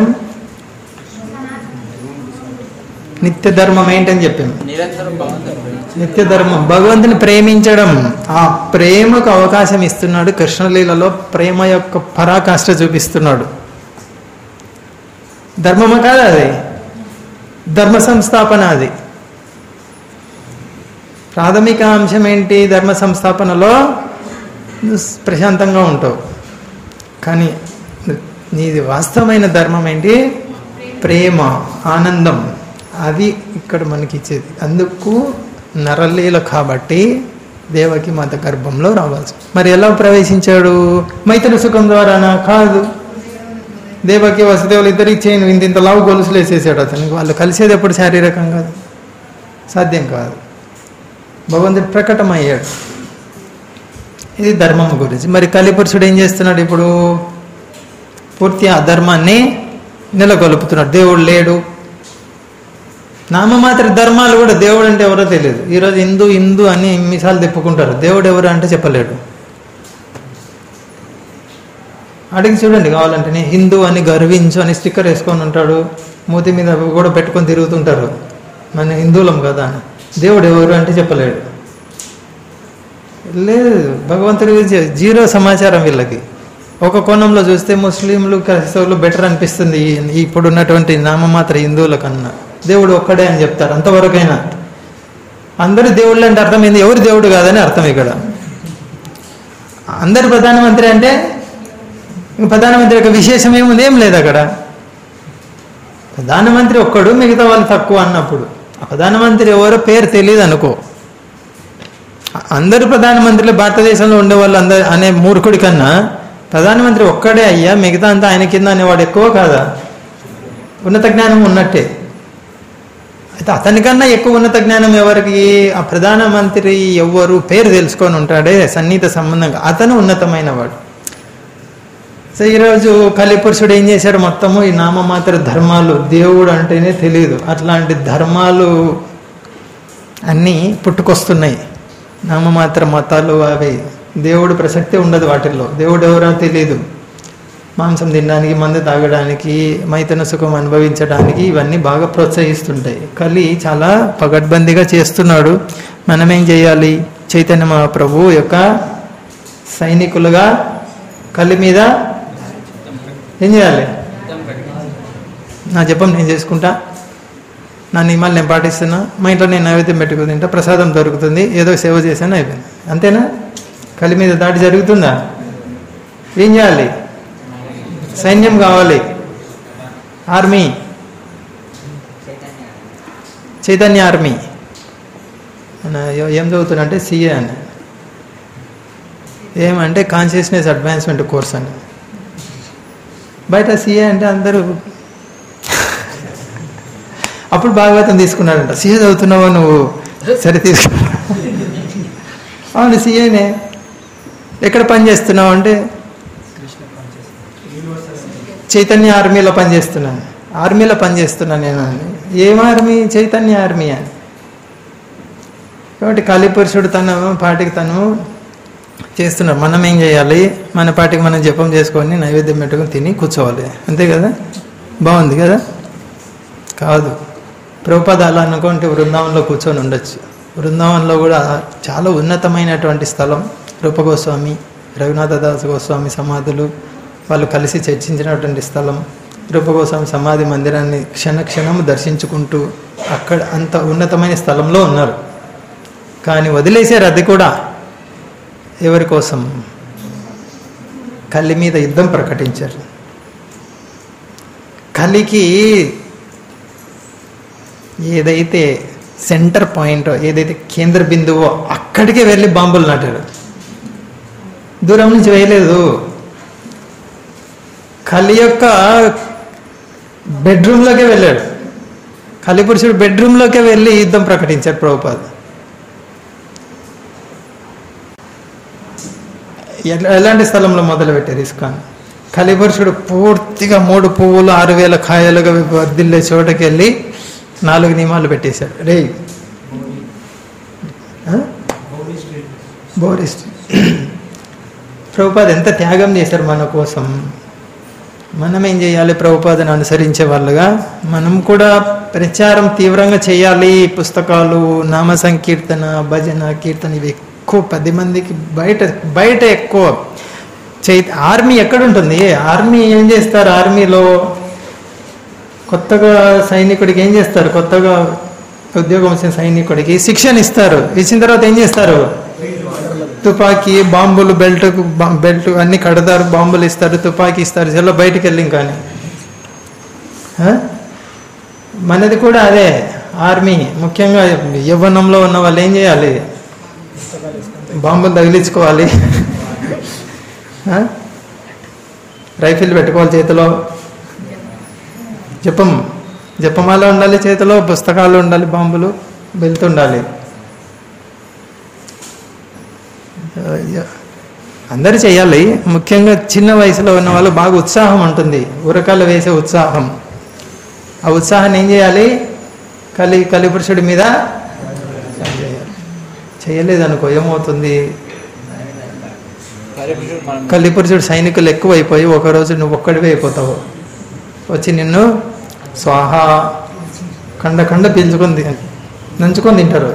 నిత్య ధర్మం ఏంటని చెప్పాం నిరంతరం భగవంతుడు నిత్య ధర్మం భగవంతుని ప్రేమించడం ఆ ప్రేమకు అవకాశం ఇస్తున్నాడు కృష్ణలీలలో ప్రేమ యొక్క పరాకాష్ట చూపిస్తున్నాడు ధర్మమా కాదు అది ధర్మ సంస్థాపన అది ప్రాథమిక అంశం ఏంటి ధర్మ సంస్థాపనలో నువ్వు ప్రశాంతంగా ఉంటావు కానీ నీది వాస్తవమైన ధర్మం ఏంటి ప్రేమ ఆనందం అది ఇక్కడ మనకి ఇచ్చేది అందుకు నరలీల కాబట్టి దేవకి మాత గర్భంలో రావాల్సి మరి ఎలా ప్రవేశించాడు మైత్ర సుఖం ద్వారానా కాదు దేవకి వసుదేవులు ఇద్దరికి చేయను ఇంత ఇంత లావు గొలుసులు వేసేసాడు అతనికి వాళ్ళు కలిసేది ఎప్పుడు శారీరకంగా సాధ్యం కాదు భగవంతుడు ప్రకటమయ్యాడు ఇది ధర్మం గురించి మరి కలిపురుషుడు ఏం చేస్తున్నాడు ఇప్పుడు పూర్తి ఆ ధర్మాన్ని నెలకొల్పుతున్నాడు దేవుడు లేడు నామమాత్ర ధర్మాలు కూడా దేవుడు అంటే ఎవరో తెలియదు ఈరోజు హిందూ హిందూ అని మిసాలు తిప్పుకుంటారు దేవుడు ఎవరు అంటే చెప్పలేడు అడిగి చూడండి కావాలంటే నేను హిందూ అని గర్వించు అని స్టిక్కర్ వేసుకొని ఉంటాడు మూతి మీద కూడా పెట్టుకొని తిరుగుతుంటారు మన హిందువులం కదా అని దేవుడు ఎవరు అంటే చెప్పలేడు లేదు భగవంతుడి గురించి జీరో సమాచారం వీళ్ళకి ఒక కోణంలో చూస్తే ముస్లింలు క్రైస్తవులు బెటర్ అనిపిస్తుంది ఈ- ఇప్పుడు ఉన్నటువంటి నామమాత్ర హిందువుల కన్నా దేవుడు ఒక్కడే అని చెప్తారు అంతవరకైనా అందరు దేవుళ్ళు అంటే అర్థం ఏంది ఎవరు దేవుడు కాదని అర్థం ఇక్కడ అందరు ప్రధానమంత్రి అంటే ఇంక ప్రధానమంత్రి యొక్క విశేషం ఏముంది ఏం లేదు అక్కడ ప్రధానమంత్రి ఒక్కడు మిగతా వాళ్ళు తక్కువ అన్నప్పుడు ఆ ప్రధానమంత్రి ఎవరో పేరు తెలియదు అనుకో అందరు ప్రధానమంత్రులు భారతదేశంలో ఉండే వాళ్ళు అందరు అనే మూర్ఖుడి కన్నా ప్రధానమంత్రి ఒక్కడే అయ్యా మిగతా అంతా ఆయన కింద అనేవాడు ఎక్కువ కాదా ఉన్నత జ్ఞానం ఉన్నట్టే అయితే అతనికన్నా ఎక్కువ ఉన్నత జ్ఞానం ఎవరికి ఆ ప్రధానమంత్రి ఎవ్వరు పేరు తెలుసుకొని ఉంటాడే సన్నిహిత సంబంధంగా అతను ఉన్నతమైన వాడు సో ఈరోజు కలిపురుషుడు ఏం చేశాడు మొత్తము ఈ నామమాత్ర ధర్మాలు దేవుడు అంటేనే తెలియదు అట్లాంటి ధర్మాలు అన్నీ పుట్టుకొస్తున్నాయి నామమాత్ర మతాలు అవి దేవుడు ప్రసక్తి ఉండదు వాటిల్లో దేవుడు ఎవరో తెలియదు మాంసం తినడానికి మందు తాగడానికి మైతన సుఖం అనుభవించడానికి ఇవన్నీ బాగా ప్రోత్సహిస్తుంటాయి కలి చాలా పగడ్బందీగా చేస్తున్నాడు మనం ఏం చేయాలి చైతన్య మహాప్రభు యొక్క సైనికులుగా కలి మీద ఏం చేయాలి నా జపం నేను చేసుకుంటా నా నియమాలు నేను పాటిస్తున్నా మా ఇంట్లో నేను నైవేద్యం పెట్టుకుని తింటా ప్రసాదం దొరుకుతుంది ఏదో సేవ చేశాను అయిపోయింది అంతేనా కలి మీద దాడి జరుగుతుందా ఏం చేయాలి సైన్యం కావాలి ఆర్మీ చైతన్య ఆర్మీ ఆయన ఏ- ఏం చదువుతున్నా అంటే సిఏ అని ఏమంటే కాన్షియస్నెస్ అడ్వాన్స్మెంట్ కోర్స్ అని బయట సిఏ అంటే అందరూ అప్పుడు భాగవతం తీసుకున్నాడంట సీఏ చదువుతున్నావా నువ్వు సరే తీసుకున్నా అవును సీఏనే ఎక్కడ పని చేస్తున్నావు అంటే చైతన్య ఆర్మీలో పనిచేస్తున్నాను ఆర్మీలో పనిచేస్తున్నాను నేను అని ఏం ఆర్మీ చైతన్య ఆర్మీ అని కాబట్టి కాళీపురుషుడు తన పాటికి తను చేస్తున్నాడు మనం ఏం చేయాలి మన పాటికి మనం జపం చేసుకొని నైవేద్యం పెట్టుకొని తిని కూర్చోవాలి అంతే కదా బాగుంది కదా కాదు ప్రభుపద అలా అనుకుంటే బృందావనంలో కూర్చొని ఉండొచ్చు బృందావనంలో కూడా చాలా ఉన్నతమైనటువంటి స్థలం రూపగోస్వామి రఘునాథ దాస్ గోస్వామి సమాధులు వాళ్ళు కలిసి చర్చించినటువంటి స్థలం రూపగోస్వామి సమాధి మందిరాన్ని క్షణ క్షణము దర్శించుకుంటూ అక్కడ అంత ఉన్నతమైన స్థలంలో ఉన్నారు కానీ వదిలేశారు అది కూడా ఎవరి కోసం కలి మీద యుద్ధం ప్రకటించారు కలికి ఏదైతే సెంటర్ పాయింట్ ఏదైతే కేంద్ర బిందువో అక్కడికే వెళ్ళి బాంబులు నాటాడు దూరం నుంచి వేయలేదు కలి యొక్క బెడ్రూమ్లోకే వెళ్ళాడు కలిపురుషుడు బెడ్రూమ్లోకే వెళ్ళి యుద్ధం ప్రకటించాడు ప్రభుపాద్ ఎట్లా ఎలాంటి స్థలంలో మొదలుపెట్టారు ఇస్కాన్ కలిపురుషుడు పూర్తిగా మూడు పువ్వులు ఆరు వేల కాయలుగా వర్దిల్లే చోటకి వెళ్ళి నాలుగు నియమాలు పెట్టేశాడు రే బోరిస్ట్ ప్రభుపాద్ ఎంత త్యాగం చేశారు మన కోసం మనం ఏం చేయాలి ప్రభుపాదను అనుసరించే వాళ్ళుగా మనం కూడా ప్రచారం తీవ్రంగా చేయాలి పుస్తకాలు నామ సంకీర్తన భజన కీర్తన ఇవి ఎక్కువ పది మందికి బయట బయట ఎక్కువ చై ఆర్మీ ఎక్కడ ఉంటుంది ఆర్మీ ఏం చేస్తారు ఆర్మీలో కొత్తగా సైనికుడికి ఏం చేస్తారు కొత్తగా ఉద్యోగం వచ్చిన సైనికుడికి శిక్షణ ఇస్తారు ఇచ్చిన తర్వాత ఏం చేస్తారు తుపాకీ బాంబులు బెల్ట్ బెల్ట్ అన్ని కడతారు బాంబులు ఇస్తారు తుపాకీ ఇస్తారు చలో బయటికి వెళ్ళి కానీ ఆ? మనది కూడా అదే ఆర్మీ ముఖ్యంగా యవ్వనంలో ఉన్న వాళ్ళు ఏం చేయాలి బాంబులు తగిలించుకోవాలి ఆ? రైఫిల్ పెట్టుకోవాలి చేతిలో జపం జపమాల ఉండాలి చేతిలో పుస్తకాలు ఉండాలి బాంబులు బెల్ట్ ఉండాలి అందరు చేయాలి ముఖ్యంగా చిన్న వయసులో ఉన్న వాళ్ళు బాగా ఉత్సాహం ఉంటుంది ఉరకాలు వేసే ఉత్సాహం ఆ ఉత్సాహాన్ని ఏం చేయాలి కలి కలిపురుషుడి మీద చేయాలి. చేయలేదనుకో ఏమవుతుంది కలిపురుషుడు సైనికులు ఎక్కువైపోయి ఒకరోజు నువ్వు ఒక్కడివే అయిపోతావు వచ్చి నిన్ను స్వాహ కండ కండ పీల్చుకొని తి- నంచుకొని తింటారు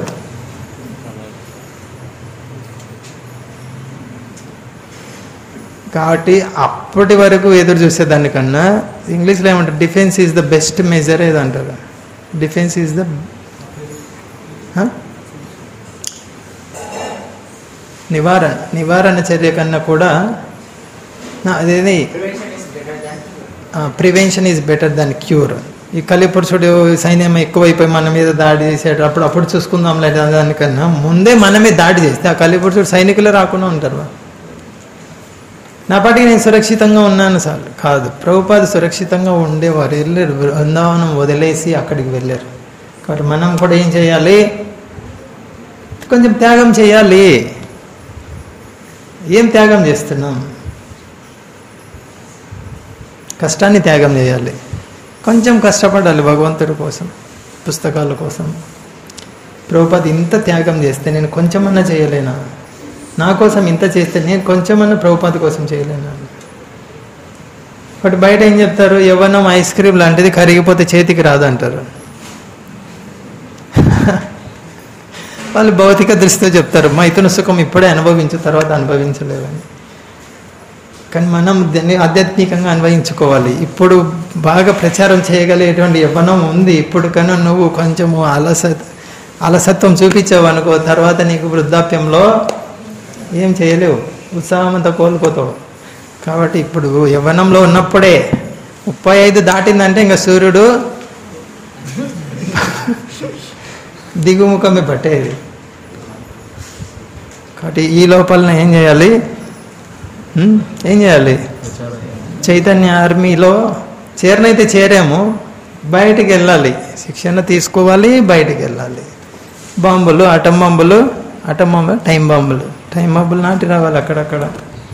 కాబట్టి అప్పటి వరకు ఎదురు చూసేదానికన్నా ఇంగ్లీష్లో ఏమంటారు defence is the best measure ఏదో అంటారు డిఫెన్స్ ఈజ్ ద నివారణ నివారణ చర్య కన్నా కూడా నా- అదేది prevention is better than cure ఈ కలిపురుషుడు సైన్యం ఎక్కువైపోయి మన మీద దాడి చేసేటప్పుడు అప్పుడు అప్పుడు చూసుకుందాం లేదా దానికన్నా ముందే మనమే దాడి చేస్తే ఆ కలిపురుషుడు సైనికులే రాకుండా ఉంటారు నా పాటికి నేను సురక్షితంగా ఉన్నాను సార్ కాదు ప్రభుపాద సురక్షితంగా ఉండేవారు వెళ్ళారు బృందావనం వదిలేసి అక్కడికి వెళ్ళారు కాబట్టి మనం కూడా ఏం చేయాలి కొంచెం త్యాగం చేయాలి ఏం త్యాగం చేస్తున్నాం కష్టాన్ని త్యాగం చేయాలి కొంచెం కష్టపడాలి భగవంతుడి కోసం పుస్తకాల కోసం ప్రభుపాద ఇంత త్యాగం చేస్తే నేను కొంచెమన్నా చేయలేనా నా కోసం ఇంత చేస్తే నేను కొంచెమన్నా ప్రభుపాద కోసం చేయలేనా బట్ బయట ఏం చెప్తారు యవ్వనం ఐస్ క్రీమ్ లాంటిది కరిగిపోతే చేతికి రాదు అంటారు వాళ్ళు భౌతిక దృష్టితో చెప్తారు మైథున సుఖం ఇప్పుడే అనుభవించు తర్వాత అనుభవించలేవని కానీ మనం దాన్ని ఆధ్యాత్మికంగా అన్వయించుకోవాలి ఇప్పుడు బాగా ప్రచారం చేయగలిగేటువంటి యవ్వనం ఉంది ఇప్పుడు కన్నా నువ్వు కొంచెము అలస అలసత్వం చూపించావు అనుకో తర్వాత నీకు వృద్ధాప్యంలో ఏం చేయలేవు ఉత్సాహం అంతా కోల్పోతావు కాబట్టి ఇప్పుడు యవ్వనంలో ఉన్నప్పుడే ముప్పై ఐదు దాటిందంటే ఇంకా సూర్యుడు దిగుముఖమే పట్టేది కాబట్టి ఈ లోపలన ఏం చేయాలి ఉమ్, ఏం చేయాలి చైతన్య ఆర్మీలో చేరనైతే చేరాము బయటికి వెళ్ళాలి శిక్షణ తీసుకోవాలి బయటికి వెళ్ళాలి బాంబులు అటం బాంబులు అటం బాంబులు టైం బాంబులు టైం బాంబులు నాటి రావాలి అక్కడక్కడ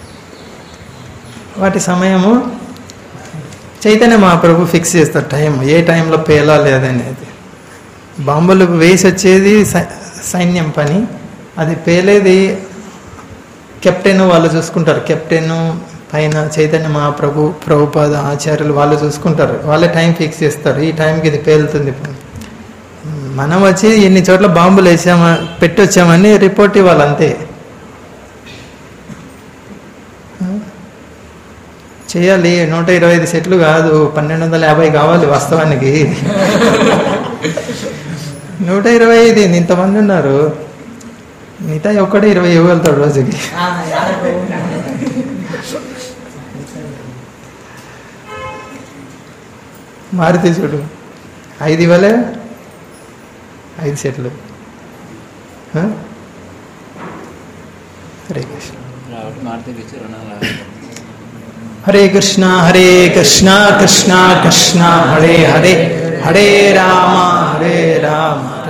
వాటి సమయము చైతన్య మహాప్రభు ఫిక్స్ చేస్తారు టైం ఏ టైంలో పేలాలి అదనేది బాంబులు వేసి వచ్చేది సై- సైన్యం పని అది పేలేది కెప్టెన్ వాళ్ళు చూసుకుంటారు కెప్టెన్ పైన చైతన్య మహాప్రభు ప్రభుపాద ఆచార్యులు వాళ్ళు చూసుకుంటారు వాళ్ళే టైం ఫిక్స్ చేస్తారు ఈ టైంకి ఇది పేలుతుంది మనం వచ్చి ఎన్ని చోట్ల బాంబులు వేసామా పెట్టి వచ్చామని రిపోర్ట్ ఇవ్వాలి అంతే చేయాలి నూట ఇరవై ఐదు సెట్లు కాదు పన్నెండు వందల యాభై కావాలి వాస్తవానికి నూట ఇరవై ఐదు ఏంది? ఇంతమంది ఉన్నారు మిగతా ఒక్కడే ఇరవై ఇవ్వగలుగుతాడు రోజుకి మారుతి చూడు ఐదు ఇవ్వలే ఐదు సెట్లు ఆ? హరే కృష్ణ రావడం మారుతి పిచ్చి రెండు వందల హరే కృష్ణ హరే కృష్ణ కృష్ణ కృష్ణ హరే హరే హరే రామ హరే రామ